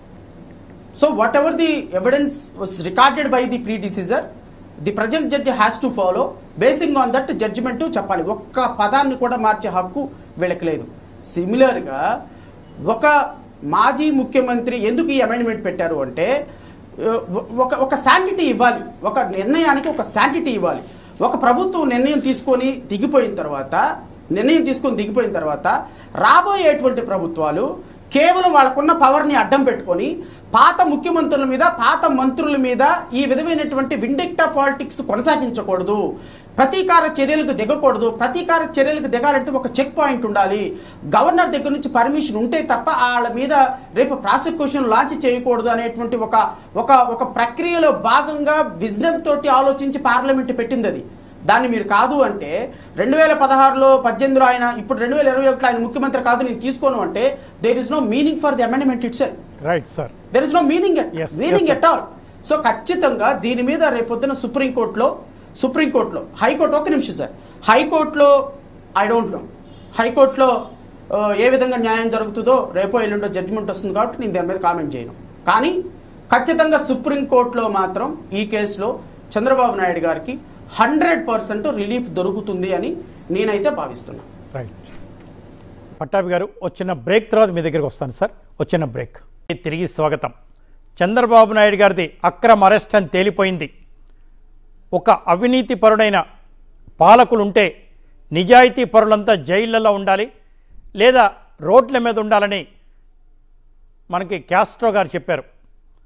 so whatever the evidence was recorded by the predecessor the present judge has to follow basing on that judgement చెప్పాలి ఒక్క పదాన్ని కూడా మార్చే హక్కు వీళ్ళకి లేదు సిమిలర్గా ఒక మాజీ ముఖ్యమంత్రి ఎందుకు ఈ అమెండ్మెంట్ పెట్టారు అంటే ఆ, ఒక ఒక శాంటిటీ ఇవ్వాలి ఒక నిర్ణయానికి ఒక శాంటిటీ ఇవ్వాలి ఒక ప్రభుత్వం నిర్ణయం తీసుకొని దిగిపోయిన తర్వాత నిర్ణయం తీసుకొని దిగిపోయిన తర్వాత రాబోయేటువంటి ప్రభుత్వాలు కేవలం వాళ్ళకున్న పవర్ని అడ్డం పెట్టుకొని పాత ముఖ్యమంత్రుల మీద పాత మంత్రుల మీద ఈ విధమైనటువంటి విండెక్టా పాలిటిక్స్ కొనసాగించకూడదు ప్రతీకార చర్యలకు దిగకూడదు ప్రతీకార చర్యలకు దిగాలంటే ఒక చెక్ పాయింట్ ఉండాలి గవర్నర్ దగ్గర నుంచి పర్మిషన్ ఉంటే తప్ప వాళ్ళ మీద రేపు ప్రాసిక్యూషన్ లాంచ్ చేయకూడదు అనేటువంటి ఒక ఒక ఒక ప్రక్రియలో భాగంగా విజ్ఞం తోటి ఆలోచించి పార్లమెంట్ పెట్టింది అది దాన్ని మీరు కాదు అంటే రెండు వేల పదహారులో పద్దెనిమిదిలో ఆయన ఇప్పుడు రెండు వేల ఇరవై ఒకటిలో ఆయన ముఖ్యమంత్రి కాదు నేను తీసుకోను అంటే there is no meaning for the amendment itself right sir there is no meaning Yes, meaning yes, at all so ఖచ్చితంగా దీని మీద రేపొద్దున సుప్రీంకోర్టులో సుప్రీంకోర్టులో హైకోర్టు ఒక నిమిషం సార్ హైకోర్టులో ఐ డోంట్ నో హైకోర్టులో ఆ, ఏ విధంగా న్యాయం జరుగుతుందో రేపో ఎల్లుండో జడ్జిమెంట్ వస్తుంది కాబట్టి నేను దాని మీద కామెంట్ చేయను కానీ ఖచ్చితంగా సుప్రీంకోర్టులో మాత్రం ఈ కేసులో చంద్రబాబు నాయుడు గారికి హండ్రెడ్ పర్సెంట్ రిలీఫ్ దొరుకుతుంది అని నేనైతే భావిస్తున్నాను రైట్ పట్టాభి గారు వచ్చిన బ్రేక్ తర్వాత మీ దగ్గరికి వస్తాను సార్ వచ్చిన బ్రేక్ తిరిగి స్వాగతం చంద్రబాబు నాయుడు గారిది అక్రమ అరెస్ట్ అని తేలిపోయింది ఒక అవినీతి పరుడైన పాలకులుంటే నిజాయితీ పరులంతా జైళ్ళలో ఉండాలి లేదా రోడ్ల మీద ఉండాలని మనకి క్యాస్ట్రో గారు చెప్పారు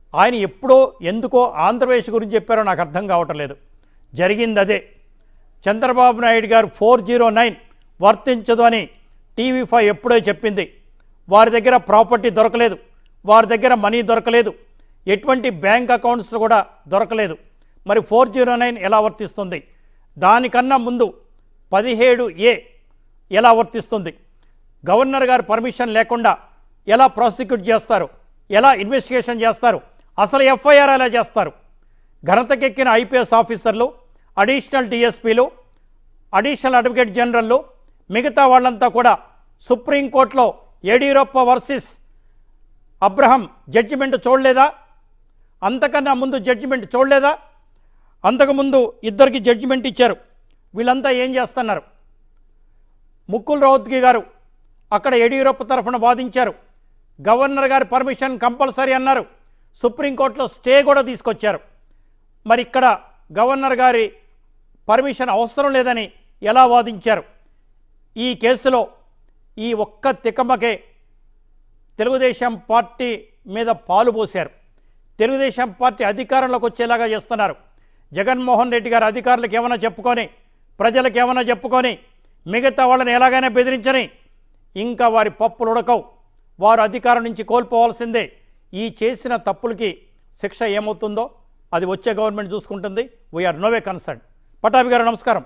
ఆయన ఎప్పుడో ఎందుకో ఆంధ్రప్రదేశ్ గురించి చెప్పారో నాకు అర్థం కావటం లేదు జరిగింది అదే చంద్రబాబు నాయుడు గారు ఫోర్ జీరో నైన్ వర్తించదు అని టీవీ ఫైవ్ ఎప్పుడో చెప్పింది వారి దగ్గర ప్రాపర్టీ దొరకలేదు వారి దగ్గర మనీ దొరకలేదు ఎటువంటి బ్యాంక్ అకౌంట్స్ కూడా దొరకలేదు మరి ఫోర్ జీరో నైన్ ఎలా వర్తిస్తుంది దానికన్నా ముందు పదిహేడు ఏ ఎలా వర్తిస్తుంది గవర్నర్ గారి పర్మిషన్ లేకుండా ఎలా ప్రాసిక్యూట్ చేస్తారు ఎలా ఇన్వెస్టిగేషన్ చేస్తారు అసలు ఎఫ్ఐఆర్ ఎలా చేస్తారు ఘనతకెక్కిన ఐపీఎస్ ఆఫీసర్లు అడిషనల్ డిఎస్పీలు అడిషనల్ అడ్వకేట్ జనరల్లు మిగతా వాళ్ళంతా కూడా సుప్రీంకోర్టులో యడియూరప్ప వర్సెస్ అబ్రహం జడ్జిమెంట్ చూడలేదా అంతకన్నా ముందు జడ్జిమెంట్ చూడలేదా అంతకుముందు ఇద్దరికి జడ్జిమెంట్ ఇచ్చారు వీళ్ళంతా ఏం చేస్తున్నారు ముక్కుల్ రౌత్గి గారు అక్కడ యడియూరప్ప తరఫున వాదించారు గవర్నర్ గారి పర్మిషన్ కంపల్సరీ అన్నారు సుప్రీంకోర్టులో స్టే కూడా తీసుకొచ్చారు మరి ఇక్కడ గవర్నర్ గారి పర్మిషన్ అవసరం లేదని ఎలా వాదించారు ఈ కేసులో ఈ ఒక్క తికమకే తెలుగుదేశం పార్టీ మీద పాలు పోశారు తెలుగుదేశం పార్టీ అధికారంలోకి వచ్చేలాగా చేస్తున్నారు జగన్మోహన్ రెడ్డి గారు అధికారులకు ఏమైనా చెప్పుకొని ప్రజలకు ఏమైనా చెప్పుకొని మిగతా వాళ్ళని ఎలాగైనా బెదిరించని ఇంకా వారి పప్పులు ఉడకవు వారు అధికారం నుంచి కోల్పోవాల్సిందే ఈ చేసిన తప్పులకి శిక్ష ఏమవుతుందో అది వచ్చే గవర్నమెంట్ చూసుకుంటుంది వీఆర్ నోవే కన్సర్న్ పటాభి గారు నమస్కారం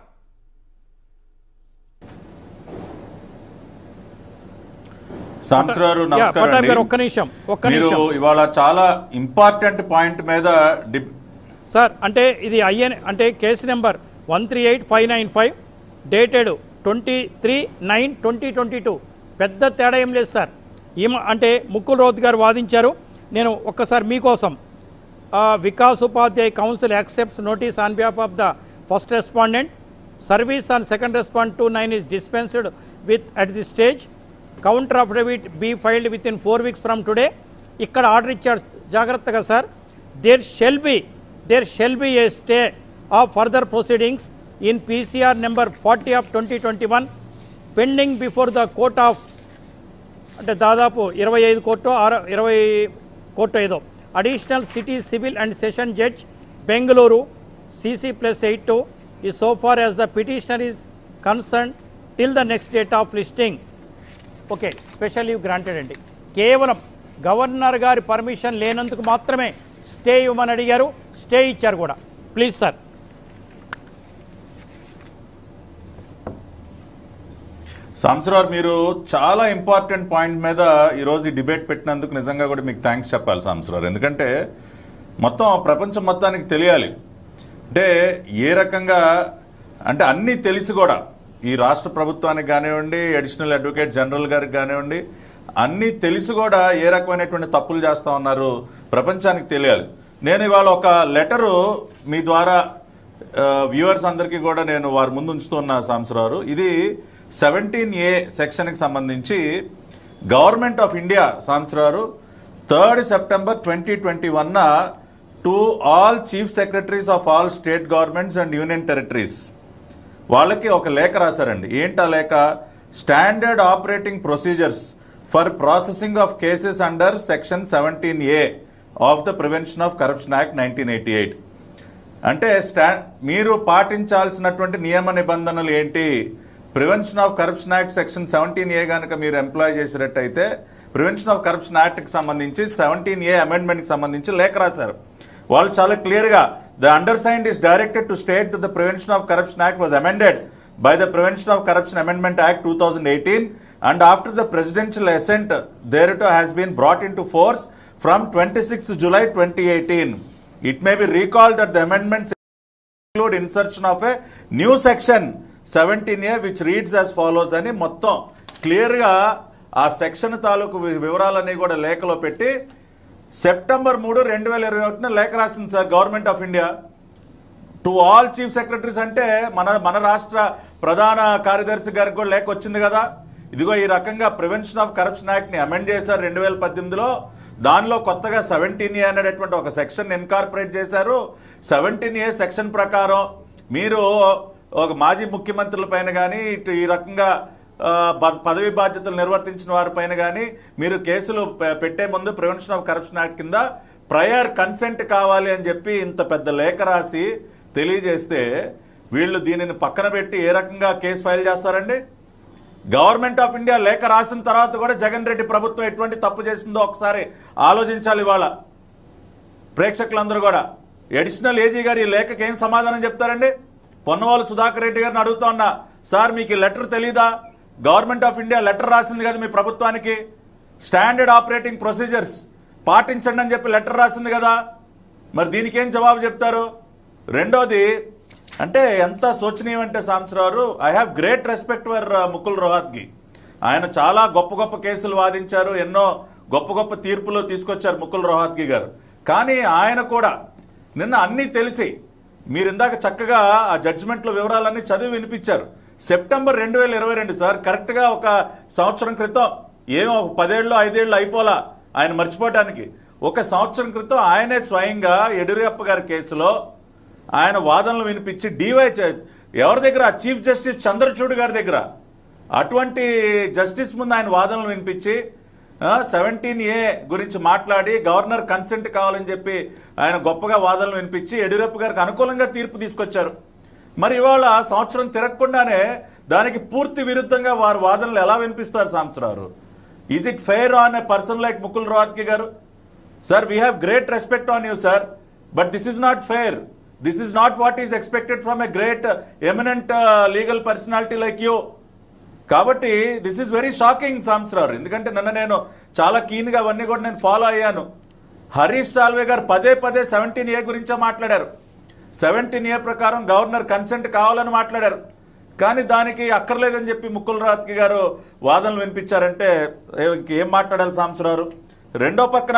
సాంసరావు యా, నమస్కారం పటాభి గారు అండి. ఒక్క నిమిషం ఒక్క మీరు నిమిషం ఇవాళ చాలా ఇంపార్టెంట్ పాయింట్ మీద డి- సార్ అంటే ఇది ఐఎన్ అంటే case number one three eight five nine five dated twenty three nine twenty twenty two పెద్ద తేడా ఏం లేదు సార్ ఈమ అంటే ముక్కుల్ రౌత్ గారు వాదించారు నేను ఒక్కసారి మీకోసం ఆ, Vikas Upadhyay counsel accepts notice on behalf of the first respondent service on second respond to nine is dispensed with at the stage counter affidavit be filed within four weeks from today ఇక్కడ order ఇచ్చాడు జాగ్రత్తగా sir there shall be there shall be a stay of further proceedings in PCR number forty of twenty twenty one pending before the court of అంటే దాదాపు ఇరవై ఐదు court ఆరు ఇరవై court ఏదో additional city civil and session judge Bengaluru CC plus eight two ఈ so far as the petitioner is concern till the next date of listing okay special leave granted అండి కేవలం గవర్నర్ గారి పర్మిషన్ లేనందుకు మాత్రమే stay ఇవ్వమని అడిగారు stay ఇచ్చారు కూడా ప్లీజ్ సార్ సాంసరావు మీరు చాలా ఇంపార్టెంట్ పాయింట్ మీద ఈరోజు ఈ డిబేట్ పెట్టినందుకు నిజంగా కూడా మీకు థ్యాంక్స్ చెప్పాలి సాంసరావు ఎందుకంటే మొత్తం ప్రపంచం మొత్తానికి తెలియాలి అంటే ఏ రకంగా అంటే అన్నీ తెలిసి కూడా ఈ రాష్ట్ర ప్రభుత్వానికి కానివ్వండి అడిషనల్ అడ్వకేట్ జనరల్ గారికి కానివ్వండి అన్నీ తెలిసి కూడా ఏ రకమైనటువంటి తప్పులు చేస్తా ఉన్నారు ప్రపంచానికి తెలియాలి నేను ఇవాళ ఒక లెటరు మీ ద్వారా వ్యూవర్స్ అందరికీ కూడా నేను వారి ముందు ఉంచుతున్న సాంసరావు ఇది సెవెంటీన్ ఏ సెక్షన్కి సంబంధించి government of India Sambasiva Rao third September twenty twenty వన్న to all chief secretaries of all state governments and union territories వాళ్ళకి ఒక లేఖ రాశారండి ఏంటా లేఖ standard operating procedures for processing of cases under section seventeen A of the prevention of corruption act nineteen eighty eight అంటే స్టా మీరు పాటించాల్సినటువంటి నియమ నిబంధనలు ఏంటి prevention of corruption act section seventeen A కనుక మీరు ఎంప్లాయ్ చేసినట్టయితే ప్రివెన్షన్ ఆఫ్ కరప్షన్ యాక్ట్కి సంబంధించి సెవెంటీన్ ఏ అమెండ్మెంట్కి సంబంధించి లేఖ రాశారు వాళ్ళు చాలా క్లియర్గా the undersigned is directed to state the prevention of corruption act was amended by the Prevention of Corruption Amendment Act 2018 and after the presidential assent thereto has been brought into force from 26th July 2018. It may be recalled that the amendments include insertion of a new section 17A which reads as follows అని మొత్తం క్లియర్గా ఆ section తాలూకు వి- వివరాలన్నీ కూడా లేఖలో పెట్టి September మూడు రెండు వేల ఇరవై ఒకటిన లేఖ రాసింది sir government of India to all chief secretaries అంటే మన మన రాష్ట్ర ప్రధాన కార్యదర్శి గారికి కూడా లేఖ వచ్చింది కదా ఇదిగో ఈ రకంగా ప్రివెన్షన్ ఆఫ్ కరప్షన్ యాక్ట్ ని అమెండ్ చేశారు రెండు వేల పద్దెనిమిదిలో దానిలో కొత్తగా సెవెంటీన్ ఏ అనేటటువంటి ఒక సెక్షన్ ఇన్కార్పొరేట్ చేశారు సెవెంటీన్ ఏ సెక్షన్ ప్రకారం మీరు ఒక మాజీ ముఖ్యమంత్రుల పైన కానీ ఇటు ఈ రకంగా ఆ, ప- పదవి బాధ్యతలు నిర్వర్తించిన వారిపైన కానీ మీరు కేసులు పె- పెట్టే ముందు ప్రివెన్షన్ ఆఫ్ కరప్షన్ యాక్ట్ కింద ప్రయర్ కన్సెంట్ కావాలి అని చెప్పి ఇంత పెద్ద లేఖ రాసి తెలియజేస్తే వీళ్ళు దీనిని పక్కన పెట్టి ఏ రకంగా కేసు ఫైల్ చేస్తారండి గవర్నమెంట్ ఆఫ్ ఇండియా లేఖ రాసిన తర్వాత కూడా జగన్ రెడ్డి ప్రభుత్వం ఎటువంటి తప్పు చేసిందో ఒకసారి ఆలోచించాలి ఇవాళ ప్రేక్షకులందరూ కూడా అడిషనల్ ఏజీ గారు ఈ లేఖకి ఏం సమాధానం చెప్తారండి పొన్నవాళ్ళు సుధాకర్ రెడ్డి గారిని అడుగుతా ఉన్నా సార్ మీకు ఈ లెటర్ తెలీదా గవర్నమెంట్ ఆఫ్ ఇండియా లెటర్ రాసింది కదా మీ ప్రభుత్వానికి స్టాండర్డ్ ఆపరేటింగ్ ప్రొసీజర్స్ పాటించండి అని చెప్పి లెటర్ రాసింది కదా మరి దీనికి ఏం జవాబు చెప్తారు రెండోది అంటే ఎంత శోచనీయం అంటే Sambasiva Rao I have great respect for Mukul Rohatgi ఆయన చాలా గొప్ప గొప్ప కేసులు వాదించారు ఎన్నో గొప్ప గొప్ప తీర్పులు తీసుకొచ్చారు ముకుల్ రోహత్కి గారు కానీ ఆయన కూడా నిన్న అన్నీ తెలిసి మీరు ఇందాక చక్కగా ఆ జడ్జిమెంట్ల వివరాలన్నీ చదివి వినిపించారు సెప్టెంబర్ రెండు వేల ఇరవై రెండు సార్ కరెక్ట్గా ఒక సంవత్సరం క్రితం ఏమో ఒక పదేళ్ళు ఐదేళ్ళు అయిపోలా ఆయన మర్చిపోవటానికి ఒక సంవత్సరం క్రితం ఆయనే స్వయంగా యడ్యూరప్ప గారి కేసులో ఆయన వాదనలు వినిపించి డివై చే- ఎవరి దగ్గర చీఫ్ జస్టిస్ చంద్రచూడ్ గారి దగ్గర అటువంటి జస్టిస్ ముందు ఆయన వాదనలు వినిపించి సెవెంటీన్ ఏ గురించి మాట్లాడి గవర్నర్ కన్సెంట్ కావాలని చెప్పి ఆయన గొప్పగా వాదనలు వినిపించి యడ్యూరప్ప గారికి అనుకూలంగా తీర్పు తీసుకొచ్చారు మరి ఇవాళ సంవత్సరం తిరగకుండానే దానికి పూర్తి విరుద్ధంగా వారు వాదనలు ఎలా వినిపిస్తారు Sambasiva Rao is it fair on a person like Mukul Rohatgi గారు sir we have great respect on you sir but this is not fair this is not what is expected from a great eminent legal personality like you కాబట్టి this is very shocking Sambasiva Rao ఎందుకంటే నిన్న నేను చాలా కీన్గా అవన్నీ కూడా నేను follow అయ్యాను హరీష్ సాల్వే గారు పదే పదే సెవెంటీన్ ఏ గురించే మాట్లాడారు సెవెంటీన్ ఏ ప్రకారం గవర్నర్ కన్సెంట్ కావాలని మాట్లాడారు కానీ దానికి అక్కర్లేదని చెప్పి ముక్కుల రాత్కి గారు వాదనలు వినిపించారంటే ఏ- ఇంకేం మాట్లాడాలి సాంసరావు రెండో పక్కన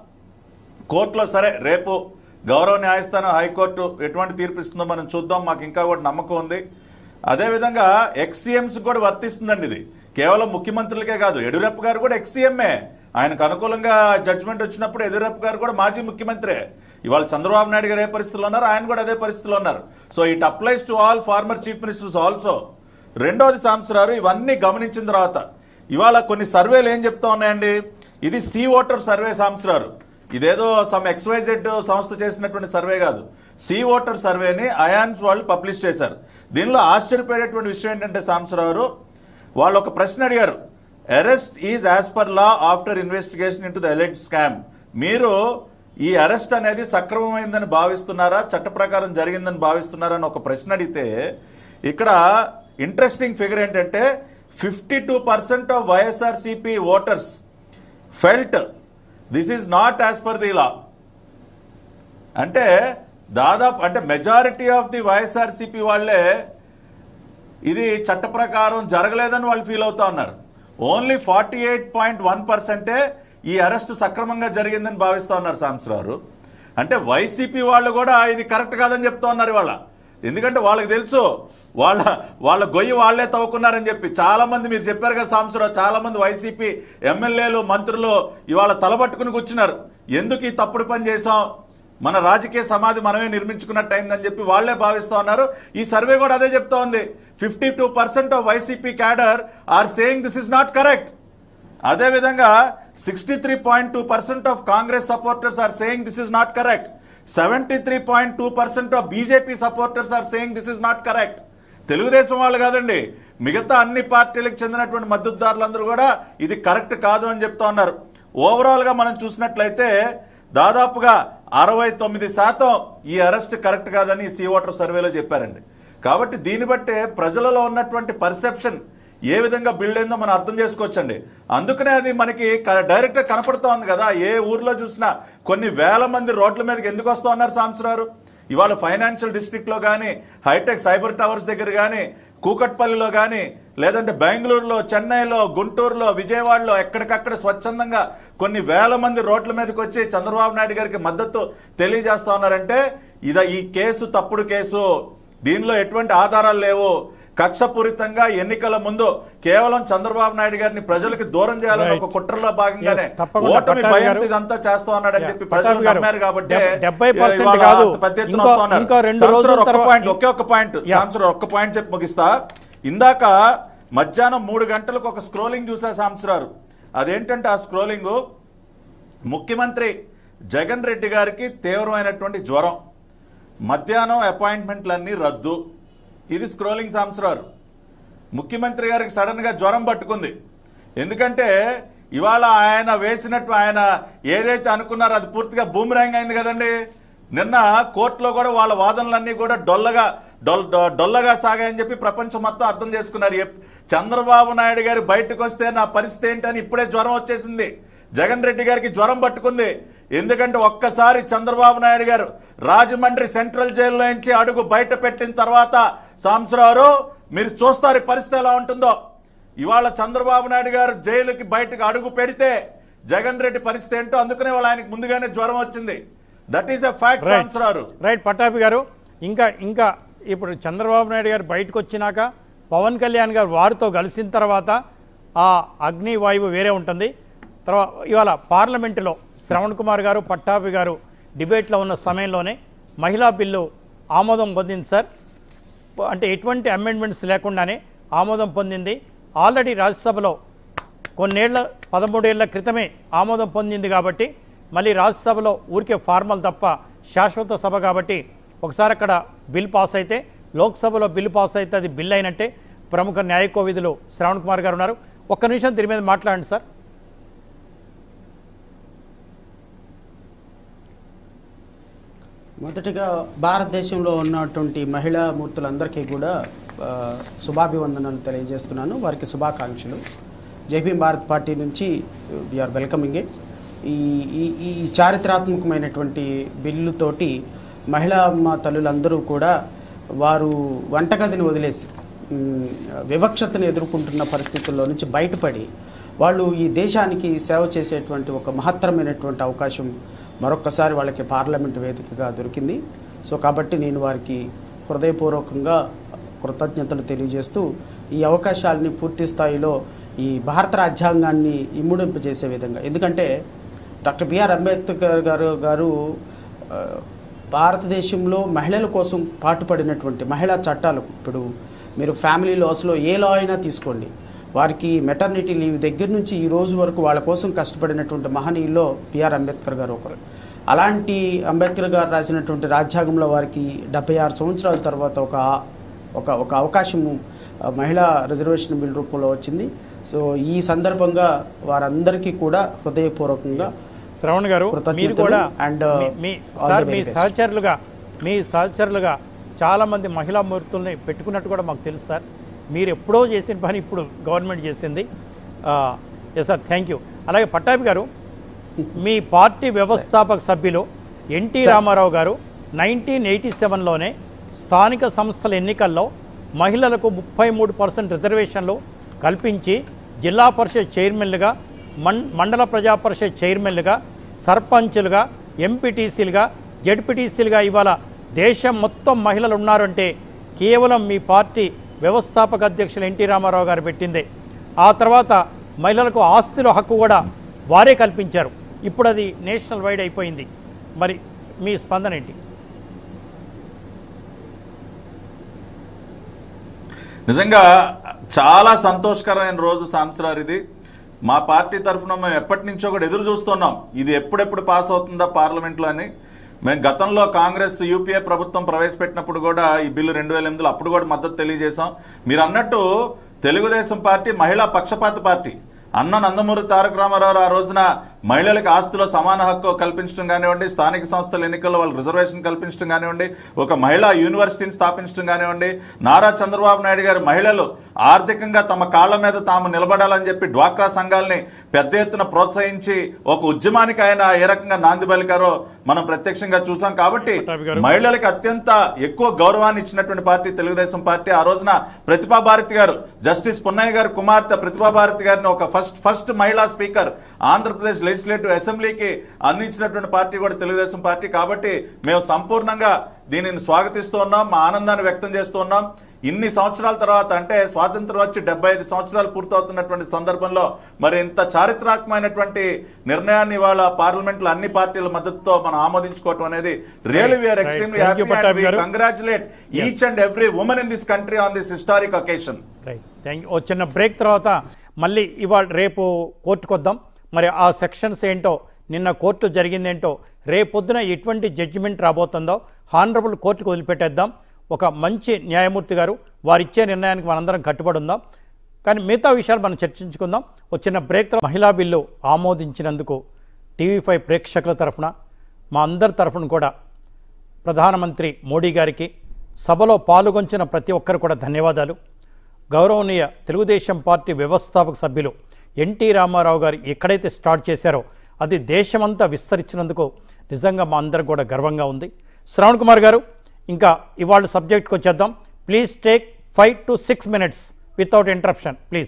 కోర్టులో సరే రేపు గౌరవ న్యాయస్థానం హైకోర్టు ఎటువంటి తీర్పు ఇస్తుందో మనం చూద్దాం మాకు ఇంకా కూడా నమ్మకం ఉంది అదేవిధంగా ఎక్సీఎంస్ కూడా వర్తిస్తుందండి ఇది కేవలం ముఖ్యమంత్రులకే కాదు యడ్యూరప్ప గారు కూడా ఎక్సీఎంఏ ఆయనకు అనుకూలంగా జడ్జిమెంట్ వచ్చినప్పుడు యడ్యూరప్ప గారు కూడా మాజీ ముఖ్యమంత్రే ఇవాళ చంద్రబాబు నాయుడు గారు ఏ పరిస్థితుల్లో ఉన్నారు ఆయన కూడా అదే పరిస్థితిలో ఉన్నారు so it applies to all former chief ministers also రెండోది సాంసరారు ఇవన్నీ గమనించిన తర్వాత ఇవాళ కొన్ని సర్వేలు ఏం చెప్తా ఉన్నాయండి ఇది సీ ఓటర్ సర్వే సాంసరారు ఇదేదో సమ్ ఎక్స్వైజెడ్ సంస్థ చేసినటువంటి సర్వే కాదు సీ ఓటర్ సర్వేని అయాన్స్ వాళ్ళు పబ్లిష్ చేశారు దీనిలో ఆశ్చర్యపోయేటువంటి విషయం ఏంటంటే సాంసరావు వాళ్ళు ఒక ప్రశ్న అడిగారు arrest is as per law after investigation into the alleged scam మీరు ఈ అరెస్ట్ అనేది సక్రమమైందని భావిస్తున్నారా చట్ట ప్రకారం జరిగిందని భావిస్తున్నారా అని ఒక ప్రశ్న అడిగితే ఇక్కడ ఇంట్రెస్టింగ్ ఫిగర్ ఏంటంటే fifty two percent of YSRCP voters felt this is not as per the law అంటే దాదాపు అంటే మెజారిటీ ఆఫ్ ది వైఎస్ఆర్సిపి వాళ్ళే ఇది చట్ట ప్రకారం జరగలేదని వాళ్ళు ఫీల్ అవుతా ఉన్నారు only forty eight point one పర్సెంటే ఈ అరెస్ట్ సక్రమంగా జరిగిందని భావిస్తా ఉన్నారు సాంసరావు అంటే వైసీపీ వాళ్ళు కూడా ఇది కరెక్ట్ కాదని చెప్తా ఉన్నారు ఇవాళ ఎందుకంటే వాళ్ళకి తెలుసు వాళ్ళ వాళ్ళ గొయ్యి వాళ్లే తవ్వుకున్నారని చెప్పి చాలా మంది మీరు చెప్పారు కదా సాంసరావు చాలా మంది వైసీపీ ఎమ్మెల్యేలు మంత్రులు ఇవాళ తలబట్టుకుని కూర్చున్నారు ఎందుకు ఈ తప్పుడు పని చేశాం మన రాజకీయ సమాధి మనమే నిర్మించుకున్నట్టు అయిందని చెప్పి వాళ్లే భావిస్తా ఉన్నారు ఈ సర్వే కూడా అదే చెప్తా ఉంది fifty two percent of YCP cadre are saying this is not correct అదేవిధంగా sixty three point two percent of Congress supporters are saying this is not correct seventy three point two percent of BJP supporters are saying this is not correct Telugu Desam వాళ్ళు కాదండి మిగతా అన్ని పార్టీలకు చెందినటువంటి మద్దతుదారులందరూ కూడా ఇది correct కాదు అని చెప్తా ఉన్నారు ఓవరాల్ గా మనం చూసినట్లయితే దాదాపుగా అరవై తొమ్మిది శాతం ఈ అరెస్ట్ కరెక్ట్ కాదని సీ ఓటర్ సర్వేలో చెప్పారండి కాబట్టి దీన్ని బట్టే ప్రజలలో ఉన్నటువంటి పర్సెప్షన్ ఏ విధంగా బిల్డ్ అయిందో మనం అర్థం చేసుకోవచ్చండి అందుకనే అది మనకి డైరెక్ట్ గా కనపడుతూ ఉంది కదా ఏ ఊర్లో చూసినా కొన్ని వేల మంది రోడ్ల మీదకి ఎందుకు వస్తూ ఉన్నారు సాంసరారు ఇవాళ ఫైనాన్షియల్ డిస్ట్రిక్ట్ లో కానీ హైటెక్ సైబర్ టవర్స్ దగ్గర కానీ కూకట్పల్లిలో కానీ లేదంటే బెంగళూరులో చెన్నైలో గుంటూరులో విజయవాడలో ఎక్కడికక్కడ స్వచ్ఛందంగా కొన్ని వేల మంది రోడ్ల మీదకి వచ్చి చంద్రబాబు నాయుడు గారికి మద్దతు తెలియజేస్తా ఉన్నారంటే ఇద ఈ కేసు తప్పుడు కేసు దీనిలో ఎటువంటి ఆధారాలు లేవు కక్షపూరితంగా ఎన్నికల ముందు కేవలం చంద్రబాబు నాయుడు గారిని ప్రజలకు దూరం చేయాలని Right. ఒక కుట్రలో భాగంగానే Yes, తప్పకుండా ఓటమి పట్టాభి భయంతో గారు. ఇదంతా చేస్తా ఉన్నాడని Yeah, చెప్పి పట్టాభి ప్రజలు గారు, నమ్మారు కాబట్టి డెబ్- డెబ్బై percent ఇవాళ కాదు. అంత పెద్ద ఎత్తున ఇంకో- వస్తా ఉన్నారు. ఇంకో రెండు సంవత్సరం రోజుల ఒక్క తర్వాత- పాయింట్ ఒకే ఒక పాయింట్ Yeah. సంవత్సరం ఒక్క పాయింట్ చెప్పి ముగిస్తా ఇందాక మధ్యాహ్నం మూడు గంటలకు ఒక స్క్రోలింగ్ చూసా సాంసరారు అదేంటంటే ఆ స్క్రోలింగ్ ముఖ్యమంత్రి జగన్ రెడ్డి గారికి తీవ్రమైనటువంటి జ్వరం మధ్యాహ్నం అపాయింట్మెంట్లన్నీ రద్దు ఇది స్క్రోలింగ్ సాంసరారు ముఖ్యమంత్రి గారికి సడన్ గా జ్వరం పట్టుకుంది ఎందుకంటే ఇవాళ ఆయన వేసినట్టు ఆయన ఏదైతే అనుకున్నారో అది పూర్తిగా బూమిరాంగ్ అయింది కదండి నిన్న కోర్టులో కూడా వాళ్ళ వాదనలన్నీ కూడా డొల్లగా డొల్ డొ- డొల్లగా సాగాయని చెప్పి ప్రపంచం మొత్తం అర్థం చేసుకున్నారు ఎప్- చంద్రబాబు నాయుడు గారు బయటకు వస్తే నా పరిస్థితి ఏంటని ఇప్పుడే జ్వరం వచ్చేసింది జగన్ రెడ్డి గారికి జ్వరం పట్టుకుంది ఎందుకంటే ఒక్కసారి చంద్రబాబు నాయుడు గారు రాజమండ్రి సెంట్రల్ జైల్లో నుంచి అడుగు బయట పెట్టిన తర్వాత సాంసరావు మీరు చూస్తారు ఈ పరిస్థితి ఎలా ఉంటుందో ఇవాళ చంద్రబాబు నాయుడు గారు జైలుకి బయటకు అడుగు పెడితే జగన్ రెడ్డి పరిస్థితి ఏంటో అందుకనే వాళ్ళు ఆయనకు ముందుగానే జ్వరం వచ్చింది that is a fact right Sambasiva Rao right Pattabhi గారు ఇంకా ఇంకా ఇప్పుడు చంద్రబాబు నాయుడు గారు బయటకు వచ్చినాక పవన్ కళ్యాణ్ గారు వారితో కలిసిన తర్వాత ఆ అగ్ని వాయువు వేరే ఉంటుంది తర్వాత ఇవాళ పార్లమెంటులో శ్రవణ్ కుమార్ గారు పట్టాభి గారు డిబేట్లో ఉన్న సమయంలోనే మహిళా బిల్లు ఆమోదం పొందింది సార్ అంటే ఎటువంటి అమెండ్మెంట్స్ లేకుండానే ఆమోదం పొందింది ఆల్రెడీ రాజ్యసభలో కొన్నేళ్ల పదమూడేళ్ల క్రితమే ఆమోదం పొందింది కాబట్టి మళ్ళీ రాజ్యసభలో ఊరికే ఫార్మల్ తప్ప శాశ్వత సభ కాబట్టి ఒకసారి అక్కడ బిల్ పాస్ అయితే లోక్సభలో బిల్ పాస్ అయితే అది బిల్ అయినట్టే ప్రముఖ న్యాయ కోవిధులు శ్రవణ్ కుమార్ గారు ఉన్నారు ఒక్క నిమిషం దీని మీద మాట్లాడండి సార్ మొదటిగా భారతదేశంలో ఉన్నటువంటి మహిళా మూర్తులందరికీ కూడా ఆ, శుభాభివందనాలు తెలియజేస్తున్నాను వారికి శుభాకాంక్షలు జైభీం భారత్ పార్టీ నుంచి వీఆర్ వెల్కమింగ్ ఇట్ ఈ ఈ ఈ చారిత్రాత్మకమైనటువంటి బిల్లుతోటి మహిళా మా తల్లులందరూ కూడా వారు వంటగదిని వదిలేసి ఉమ్, వివక్షతను ఎదుర్కొంటున్న పరిస్థితుల్లో నుంచి బయటపడి వాళ్ళు ఈ దేశానికి సేవ చేసేటువంటి ఒక మహత్తరమైనటువంటి అవకాశం మరొక్కసారి వాళ్ళకి పార్లమెంట్ వేదికగా దొరికింది సో కాబట్టి నేను వారికి హృదయపూర్వకంగా కృతజ్ఞతలు తెలియజేస్తూ ఈ అవకాశాలని పూర్తి స్థాయిలో ఈ భారత రాజ్యాంగాన్ని ఇమ్ముడింపజేసే విధంగా ఎందుకంటే డాక్టర్ బిఆర్ అంబేద్కర్ గారు గారు ఆ, భారతదేశంలో మహిళల కోసం పాటుపడినటువంటి మహిళా చట్టాలు ఇప్పుడు మీరు ఫ్యామిలీ లాస్లో ఏ లా అయినా తీసుకోండి వారికి మెటర్నిటీ లీవ్ దగ్గర నుంచి ఈ రోజు వరకు వాళ్ళ కోసం కష్టపడినటువంటి మహనీయుల్లో బిఆర్ అంబేద్కర్ గారు ఒకరు అలాంటి అంబేద్కర్ గారు రాసినటువంటి రాజ్యాంగంలో వారికి డెబ్బై ఆరు సంవత్సరాల తర్వాత ఒక ఒక ఒక అవకాశము ఆ, మహిళా రిజర్వేషన్ బిల్ రూపంలో వచ్చింది సో ఈ సందర్భంగా వారందరికీ కూడా హృదయపూర్వకంగా శ్రవణ్ గారు మీరు కృతజ్ఞతలు కూడా and, మీ- మీ all సార్ the మీ very best. సహచరులుగా మీ సహచరులుగా చాలామంది మహిళా మూర్తుల్ని పెట్టుకున్నట్టు కూడా మాకు తెలుసు సార్ మీరు ఎప్పుడో చేసిన పని ఇప్పుడు గవర్నమెంట్ చేసింది ఎస్ సార్ థ్యాంక్ యూ అలాగే పట్టాభి గారు మీ పార్టీ వ్యవస్థాపక సభ్యులు ఎన్టీ రామారావు గారు నైన్టీన్ ఎయిటీ సెవెన్లోనే స్థానిక సంస్థల ఎన్నికల్లో మహిళలకు ముప్పై మూడు పర్సెంట్ రిజర్వేషన్లు కల్పించి జిల్లా పరిషత్ చైర్మన్లుగా మన్ మండల ప్రజా పరిషత్ చైర్మన్లుగా సర్పంచులుగా ఎంపీటీసీలుగా జడ్పీటీసీలుగా ఇవాళ దేశం మొత్తం మహిళలు ఉన్నారంటే కేవలం మీ పార్టీ వ్యవస్థాపక అధ్యక్షులు ఎన్టీ రామారావు గారు పెట్టిందే ఆ తర్వాత మహిళలకు ఆస్తుల హక్కు కూడా వారే కల్పించారు ఇప్పుడు అది నేషనల్ వైడ్ అయిపోయింది మరి మీ స్పందన ఏంటి నిజంగా చాలా సంతోషకరమైన రోజు సాంసరార్ ఇది మా పార్టీ తరఫున మేము ఎప్పటి నుంచో కూడా ఎదురు చూస్తున్నాం ఇది ఎప్పుడెప్పుడు పాస్ అవుతుందా పార్లమెంట్లో అని మేము గతంలో కాంగ్రెస్ యూపీఏ ప్రభుత్వం ప్రవేశపెట్టినప్పుడు కూడా ఈ బిల్లు రెండు వేల ఎనిమిదిలో అప్పుడు కూడా మద్దతు తెలియజేశాం మీరు అన్నట్టు తెలుగుదేశం పార్టీ మహిళా పక్షపాత పార్టీ అన్న నందమూరి తారక రామారావు ఆ రోజున మహిళలకు ఆస్తిలో సమాన హక్కు కల్పించడం కానివ్వండి స్థానిక సంస్థల ఎన్నికల్లో వాళ్ళు రిజర్వేషన్ కల్పించడం కానివ్వండి ఒక మహిళా యూనివర్సిటీని స్థాపించడం కానివ్వండి నారా చంద్రబాబు నాయుడు గారు మహిళలు ఆర్థికంగా తమ కాళ్ళ మీద తాము నిలబడాలని చెప్పి డ్వాక్రా సంఘాలని పెద్ద ఎత్తున ప్రోత్సహించి ఒక ఉద్యమానికి ఆయన ఏ రకంగా నాంది పలికారో మనం ప్రత్యక్షంగా చూసాం కాబట్టి పట్టాభి గారు. మహిళలకు అత్యంత ఎక్కువ గౌరవాన్ని ఇచ్చినటువంటి పార్టీ తెలుగుదేశం పార్టీ ఆ రోజున ప్రతిభా భారతి గారు జస్టిస్ పున్నయ్య గారు కుమార్తె ప్రతిభా భారతి గారిని ఒక ఫస్ట్ ఫస్ట్ మహిళా స్పీకర్ ఆంధ్రప్రదేశ్ లెజిస్లేటివ్ అసెంబ్లీకి అందించినటువంటి పార్టీ కూడా తెలుగుదేశం పార్టీ కాబట్టి మేము సంపూర్ణంగా దీనిని స్వాగతిస్తూ ఉన్నాం మా ఆనందాన్ని వ్యక్తం చేస్తూ ఉన్నాం ఇన్ని సంవత్సరాల తర్వాత అంటే స్వాతంత్రం వచ్చి డెబ్బై ఐదు సంవత్సరాలు పూర్తవుతున్నటువంటి సందర్భంలో మరి ఇంత చారిత్రాత్మకమైనటువంటి నిర్ణయాన్ని ఇవాళ పార్లమెంట్ లో అన్ని పార్టీల మద్దతుతో మనం ఆమోదించుకోవటం అనేది really we are Right. Extremely Thank you, happy Pattabhi garu. Congratulate each and every women in this country on this historic occasion right thank you ఓ చిన్న బ్రేక్ తర్వాత మళ్ళీ ఇవాళ రేపు కోర్టుకు వద్దాం మరి ఆ సెక్షన్స్ ఏంటో నిన్న కోర్టు జరిగిందేంటో రేపొద్దున ఎటువంటి జడ్జిమెంట్ రాబోతుందో హానరబుల్ కోర్టుకు వదిలిపెట్టేద్దాం ఒక మంచి న్యాయమూర్తి గారు వారిచ్చే నిర్ణయానికి మనందరం కట్టుబడి ఉందాం కానీ మిగతా విషయాలు మనం చర్చించుకుందాం ఒక చిన్న బ్రేక్ తర్వాత మహిళా బిల్లు ఆమోదించినందుకు టీవీ ఫైవ్ ప్రేక్షకుల తరఫున మా అందరి తరఫున కూడా ప్రధానమంత్రి మోడీ గారికి సభలో పాల్గొంచిన ప్రతి ఒక్కరు కూడా ధన్యవాదాలు గౌరవనీయ తెలుగుదేశం పార్టీ వ్యవస్థాపక సభ్యులు ఎన్టీ రామారావు గారు ఎక్కడైతే స్టార్ట్ చేశారో అది దేశమంతా విస్తరించినందుకు నిజంగా మా అందరికి కూడా గర్వంగా ఉంది శ్రవణ్ కుమార్ గారు ఇంకా ఇవాళ సబ్జెక్ట్కి వచ్చేద్దాం please take five to six minutes without interruption please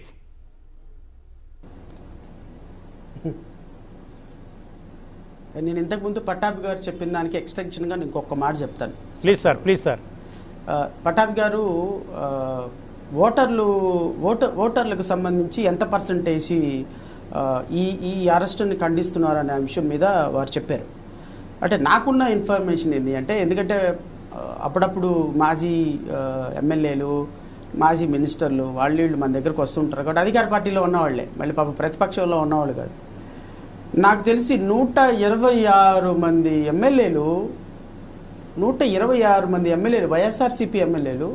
నేను ఇంతకుముందు పట్టాభి గారు చెప్పిన దానికి ఎక్స్టెన్షన్గా నేను ఇంకొక మాట చెప్తాను ప్లీజ్ సార్ ప్లీజ్ సార్ ఆ, పటాబ్ గారు ఆ, ఓటర్లు ఓటర్ ఓటర్లకు సంబంధించి ఎంత పర్సంటేజ్ ఆ, ఈ ఈ అరెస్టుని ఖండిస్తున్నారు అనే అంశం మీద వారు చెప్పారు అంటే నాకున్న ఇన్ఫర్మేషన్ ఏంటి అంటే ఎందుకంటే ఆ, అప్పుడప్పుడు మాజీ ఆ, ఎమ్మెల్యేలు మాజీ మినిస్టర్లు వాళ్ళు వీళ్ళు మన దగ్గరకు వస్తుంటారు కాబట్టి అధికార పార్టీలో ఉన్నవాళ్ళే మళ్ళీ పాప ప్రతిపక్షంలో ఉన్నవాళ్ళు కాదు నాకు తెలిసి నూట ఇరవై ఆరు మంది ఎమ్మెల్యేలు నూట ఇరవై ఆరు మంది ఎమ్మెల్యేలు వైఎస్ఆర్సీపీ ఎమ్మెల్యేలు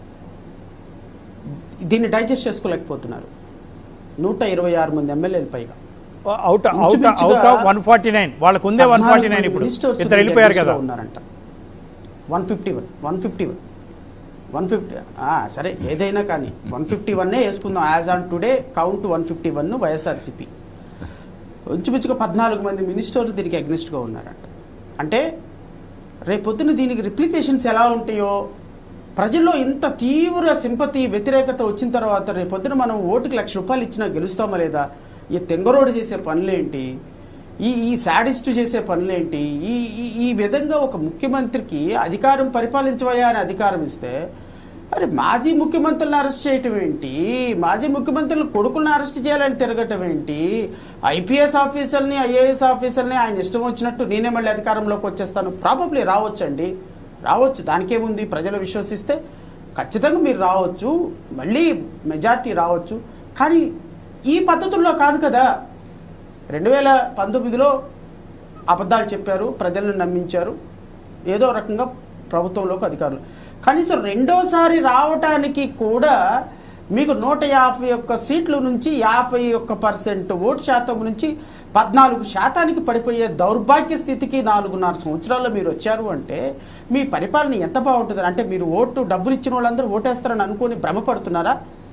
దీన్ని డైజెస్ట్ చేసుకోలేకపోతున్నారు నూట ఇరవై ఆరు మంది ఎమ్మెల్యేలు పైగా అవుట్ అవుట్ ఇంచుమించుగా out of one forty nine వాళ్ళకు ఉందే వన్ ఫార్టీ నైన్ ఇప్పుడు మినిస్టర్స్ ఇద్దరు వెళ్ళిపోయారు కదా ఉన్నారంట one fifty one one fifty one one fifty సరే ఏదైనా కానీ వన్ ఫిఫ్టీ వన్నే వేసుకుందాం as on today count one fifty one YSRCP ఇంచుమించుగా పద్నాలుగు మంది మినిస్టర్లు దీనికి అగ్నిస్ట్గా ఉన్నారంట అంటే రేపొద్దున దీనికి రిప్లికేషన్స్ ఎలా ఉంటాయో ప్రజల్లో ఇంత తీవ్ర సింపతి వ్యతిరేకత వచ్చిన తర్వాత రేపొద్దున మనం ఓటుకి లక్ష రూపాయలు ఇచ్చినా గెలుస్తామా లేదా ఈ తెంగరోడు చేసే పనులేంటి ఈ ఈ శాడిస్ట్ చేసే పనులేంటి ఈ ఈ- ఈ విధంగా ఒక ముఖ్యమంత్రికి అధికారం పరిపాలించవయ్యా అని అధికారం ఇస్తే అరే మాజీ ముఖ్యమంత్రులను అరెస్ట్ చేయటం ఏంటి మాజీ ముఖ్యమంత్రులు కొడుకులను అరెస్ట్ చేయాలని తిరగటం ఏంటి ఐపీఎస్ ఆఫీసర్ని ఐఏఎస్ ఆఫీసర్ని ఆయన ఇష్టం వచ్చినట్టు నేనే మళ్ళీ అధికారంలోకి వచ్చేస్తాను ప్రాబబ్లీ రావచ్చండి రావచ్చు దానికేముంది ప్రజలు విశ్వసిస్తే ఖచ్చితంగా మీరు రావచ్చు మళ్ళీ మెజార్టీ రావచ్చు కానీ ఈ పద్ధతుల్లో కాదు కదా రెండు వేల పంతొమ్మిదిలో అబద్ధాలు చెప్పారు ప్రజలను నమ్మించారు ఏదో రకంగా ప్రభుత్వంలోకి అధికారులు కనీసం రెండోసారి రావటానికి కూడా మీకు నూట యాభై ఒక్క సీట్ల నుంచి యాభై ఒక్క పర్సెంట్ ఓటు శాతం నుంచి పద్నాలుగు శాతానికి పడిపోయే దౌర్భాగ్య స్థితికి నాలుగున్నర సంవత్సరాల్లో మీరు వచ్చారు అంటే మీ పరిపాలన ఎంత బాగుంటుంది అంటే మీరు ఓటు డబ్బులు ఇచ్చిన వాళ్ళందరూ ఓటేస్తారని అనుకొని భ్రమపడుతున్నారా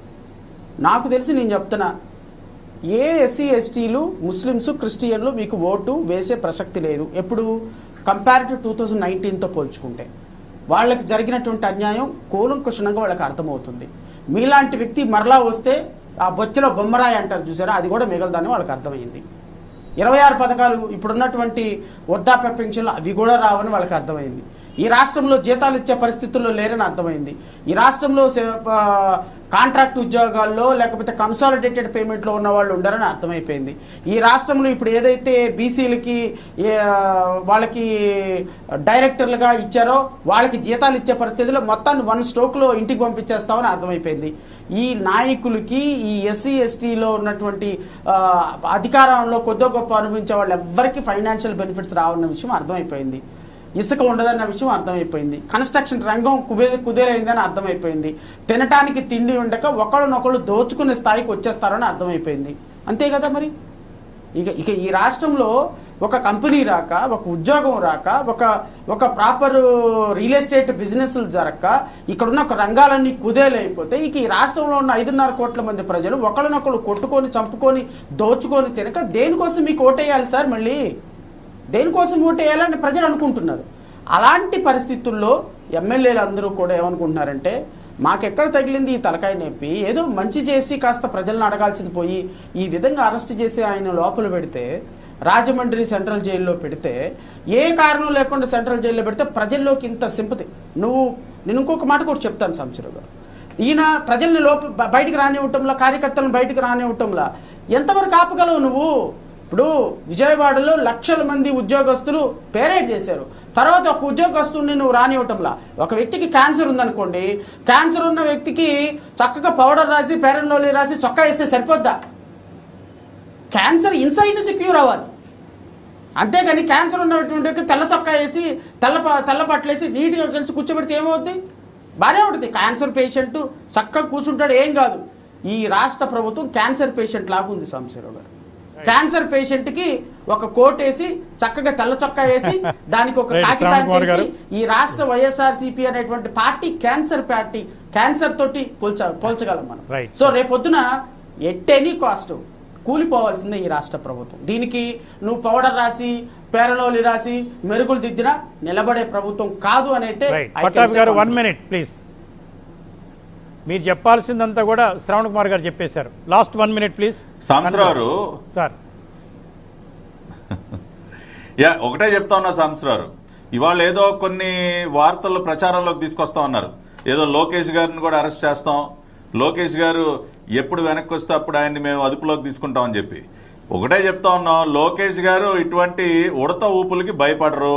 నాకు తెలిసి నేను చెప్తున్నా ఏ ఎస్సీ ఎస్టీలు ముస్లిమ్స్ క్రిస్టియన్లు మీకు ఓటు వేసే ప్రసక్తి లేదు ఎప్పుడు కంపేర్ టు టూ థౌజండ్ నైన్టీన్తో పోల్చుకుంటే వాళ్ళకి జరిగినటువంటి అన్యాయం కూలంకుషణంగా వాళ్ళకి అర్థమవుతుంది మీలాంటి వ్యక్తి మరలా వస్తే ఆ బొచ్చలో బొమ్మరాయి అంటారు చూసారా అది కూడా మిగలదని వాళ్ళకి అర్థమైంది ఇరవై ఆరు పథకాలు ఇప్పుడున్నటువంటి వృద్ధాప్య పెన్షన్లు అవి కూడా రావని వాళ్ళకి అర్థమైంది ఈ రాష్ట్రంలో జీతాలు ఇచ్చే పరిస్థితుల్లో లేరని అర్థమైంది ఈ రాష్ట్రంలో సే- ఆ, కాంట్రాక్ట్ ఉద్యోగాల్లో లేకపోతే కన్సాలిడేటెడ్ పేమెంట్లో ఉన్న వాళ్ళు ఉండరని అర్థమైపోయింది ఈ రాష్ట్రంలో ఇప్పుడు ఏదైతే బీసీలకి వాళ్ళకి డైరెక్టర్లుగా ఇచ్చారో వాళ్ళకి జీతాలు ఇచ్చే పరిస్థితుల్లో మొత్తాన్ని వన్ స్ట్రోక్లో ఇంటికి పంపించేస్తామని అర్థమైపోయింది ఈ నాయకులకి ఈ ఎస్సీ ఎస్టీలో ఉన్నటువంటి ఆ, అధికారంలో కొద్దో గొప్ప అనుభవించే వాళ్ళు ఎవ్వరికి ఫైనాన్షియల్ బెనిఫిట్స్ రావన్న విషయం అర్థమైపోయింది ఇసుక ఉండదన్న విషయం అర్థమైపోయింది కన్స్ట్రక్షన్ రంగం కుబే కుదేరైందని అర్థమైపోయింది తినటానికి తిండి ఉండక ఒకళ్ళనొకళ్ళు దోచుకునే స్థాయికి వచ్చేస్తారని అర్థమైపోయింది అంతే కదా మరి ఇక ఇక ఈ రాష్ట్రంలో ఒక కంపెనీ రాక ఒక ఉద్యోగం రాక ఒక ఒక ప్రాపర్ రియల్ ఎస్టేట్ బిజినెస్లు జరగక ఇక్కడున్న ఒక రంగాలన్నీ కుదేలైపోతే ఇక ఈ రాష్ట్రంలో ఉన్న ఐదున్నర కోట్ల మంది ప్రజలు ఒకళ్ళనొకళ్ళు కొట్టుకొని చంపుకొని దోచుకొని తినక దేనికోసం మీకు ఓటేయాలి సార్ మళ్ళీ దేనికోసం ఓటేయాలని ప్రజలు అనుకుంటున్నారు అలాంటి పరిస్థితుల్లో ఎమ్మెల్యేలు అందరూ కూడా ఏమనుకుంటున్నారంటే మాకెక్కడ తగిలింది ఈ తలకాయ నొప్పి ఏదో మంచి చేసి కాస్త ప్రజలను అడగాల్సింది పోయి ఈ విధంగా అరెస్ట్ చేసి ఆయన లోపల పెడితే రాజమండ్రి సెంట్రల్ జైల్లో పెడితే ఏ కారణం లేకుండా సెంట్రల్ జైల్లో పెడితే ప్రజల్లోకి ఇంత సింపతి నువ్వు నేను ఇంకొక మాట కూడా చెప్తాను సంశీరావు గారు ఈయన ప్రజల్ని లోప బ- బయటికి రానివ్వటంలో కార్యకర్తలను బయటికి రానివ్వటంలో ఎంతవరకు ఆపగలవు నువ్వు ఇప్పుడు విజయవాడలో లక్షల మంది ఉద్యోగస్తులు పేరేడ్ చేశారు తర్వాత ఒక ఉద్యోగస్తుని నువ్వు రానివ్వటంలా ఒక వ్యక్తికి క్యాన్సర్ ఉందనుకోండి క్యాన్సర్ ఉన్న వ్యక్తికి చక్కగా పౌడర్ రాసి పేరెంలోలి రాసి చొక్కా వేస్తే సరిపోద్దా క్యాన్సర్ ఇన్సైడ్ నుంచి క్యూర్ అవ్వాలి అంతేగాని క్యాన్సర్ ఉన్నటువంటి వ్యక్తి తెల్ల చొక్కా వేసి తెల్ల ప- తెల్ల బట్టలు వేసి నీట్గా కలిసి కూర్చోబెడితే ఏమవుద్ది బాగానే ఉంటుంది క్యాన్సర్ పేషెంట్ చక్కగా కూర్చుంటాడు ఏం కాదు ఈ రాష్ట్ర ప్రభుత్వం క్యాన్సర్ పేషెంట్ లాగా ఉంది సాంబశివరావు గారు క్యాన్సర్ పేషెంట్ కి ఒక కోట్ వేసి చక్కగా తెల్ల చొక్కా వేసి దానికి ఒక Right, కాకి శ్రావణ్ ప్యాంట్ కుమార్ వేసి గారు. ఈ రాష్ట్ర వైఎస్ఆర్సీపీ అనేటువంటి పార్టీ క్యాన్సర్ పార్టీ క్యాన్సర్ తోటి పోల్చ పోల్చగలం మనం Right. సో రేపొద్దున ఎట్ ఎనీ కాస్ట్ కూలిపోవాల్సిందే ఈ రాష్ట్ర ప్రభుత్వం దీనికి నువ్వు పౌడర్ రాసి పేరలోలి రాసి మెరుగులు దిద్దినా నిలబడే ప్రభుత్వం కాదు అని అయితే right I can Pattabhi say garu one confidently. Minute please మీరు చెప్పాల్సిందంతా కూడా శ్రవణ్ కుమార్ గారు చెప్పేశారు లాస్ట్ వన్ మినిట్ ప్లీజ్ సాంసరావు సార్ యా ఒకటే చెప్తా ఉన్నా సాంసరావు ఇవాళ ఏదో కొన్ని వార్తలు ప్రచారంలోకి తీసుకొస్తా ఉన్నారు ఏదో లోకేష్ గారిని కూడా అరెస్ట్ చేస్తాం లోకేష్ గారు ఎప్పుడు వెనక్కి వస్తే అప్పుడు ఆయన్ని మేము అదుపులోకి తీసుకుంటామని చెప్పి ఒకటే చెప్తా ఉన్నాం లోకేష్ గారు ఇటువంటి ఉడత ఊపులకి భయపడరు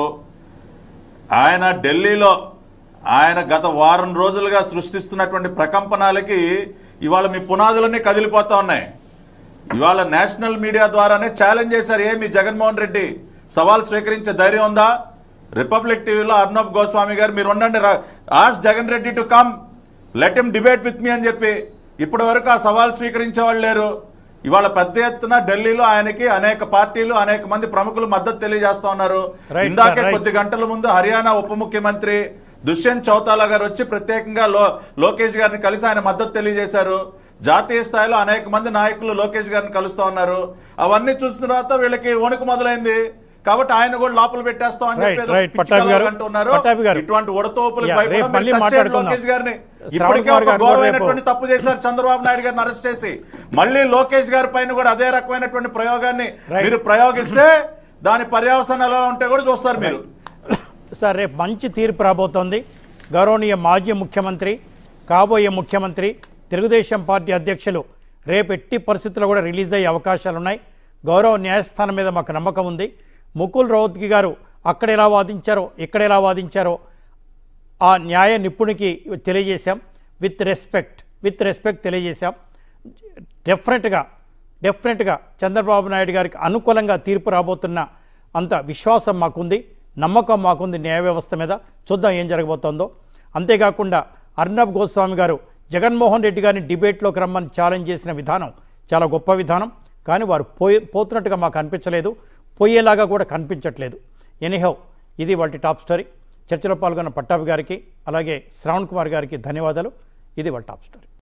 ఆయన ఢిల్లీలో ఆయన గత వారం రోజులుగా సృష్టిస్తున్నటువంటి ప్రకంపనాలకి ఇవాళ మీ పునాదులన్నీ కదిలిపోతా ఉన్నాయి ఇవాళ నేషనల్ మీడియా ద్వారానే ఛాలెంజ్ చేశారు ఏమి జగన్మోహన్ రెడ్డి సవాల్ స్వీకరించే ధైర్యం ఉందా రిపబ్లిక్ టీవీలో అర్నబ్ గోస్వామి గారు మీరు ఉండండి ask Jagan Reddy to come let em debate with me అని చెప్పి ఇప్పటి వరకు ఆ సవాల్ స్వీకరించే వాళ్ళు లేరు ఇవాళ పెద్ద ఎత్తున ఢిల్లీలో ఆయనకి అనేక పార్టీలు అనేక మంది ప్రముఖులు మద్దతు తెలియజేస్తా ఉన్నారు Right, ఇందాకే sir, right. కొద్ది గంటల ముందు హర్యానా ఉప ముఖ్యమంత్రి దుష్యంత్ చౌతాలా గారు వచ్చి ప్రత్యేకంగా లో లోకేష్ గారిని కలిసి ఆయన మద్దతు తెలియజేశారు జాతీయ స్థాయిలో అనేక మంది నాయకులు లోకేష్ గారిని కలుస్తా ఉన్నారు అవన్నీ చూసిన తర్వాత వీళ్ళకి వణుకు మొదలైంది కాబట్టి ఆయన కూడా లోపల పెట్టేస్తాం అని Right, చెప్పి ఏదో right. పిచ్చి పట్టాభి గారు, కలలు అంటున్నారు పట్టాభి గారు. ఇటువంటి ఉడతోపులకు Yeah, భయపడడం రేపు మళ్ళీ మీరు touch చేయండి మాట్లాడుకుందాం. లోకేష్ గారిని శ్రావణ్ ఇప్పటికే కుమార్ ఒక గారు కూడా ఘోరమైనటువంటి రేపు- తప్పు చేశారు చంద్రబాబు నాయుడు గారిని అరెస్ట్ చేసి మళ్ళీ లోకేష్ గారి పైన కూడా అదే రకమైనటువంటి ప్రయోగాన్ని Right. మీరు ప్రయోగిస్తే దాని పర్యావసనం ఎలా ఉంటే కూడా చూస్తారు మీరు సార్ రేపు మంచి తీర్పు రాబోతోంది గౌరవనీయ మాజీ ముఖ్యమంత్రి కాబోయే ముఖ్యమంత్రి తెలుగుదేశం పార్టీ అధ్యక్షులు రేపు ఎట్టి పరిస్థితుల్లో కూడా రిలీజ్ అయ్యే అవకాశాలు ఉన్నాయి గౌరవ న్యాయస్థానం మీద మాకు నమ్మకం ఉంది ముకుల్ రౌత్కి గారు అక్కడ ఎలా వాదించారో ఇక్కడ ఎలా వాదించారో ఆ న్యాయ నిపుణునికి తెలియజేశాం విత్ రెస్పెక్ట్ విత్ రెస్పెక్ట్ తెలియజేశాం డెఫినెట్గా డెఫినెట్గా చంద్రబాబు నాయుడు గారికి అనుకూలంగా తీర్పు రాబోతున్న అంత విశ్వాసం మాకుంది నమ్మకం మాకుంది న్యాయ వ్యవస్థ మీద చూద్దాం ఏం జరగబోతోందో అంతేకాకుండా అర్నబ్ గోస్వామి గారు జగన్మోహన్ రెడ్డి గారిని డిబేట్లోకి రమ్మని ఛాలెంజ్ చేసిన విధానం చాలా గొప్ప విధానం కానీ వారు పోయి పోతున్నట్టుగా మాకు అనిపించలేదు పోయేలాగా కూడా కనిపించట్లేదు ఎనీహౌ ఇది వాటి టాప్ స్టోరీ చర్చలో పాల్గొన్న పట్టాభి గారికి అలాగే శ్రావణ్ కుమార్ గారికి ధన్యవాదాలు ఇది వాళ్ళ టాప్ స్టోరీ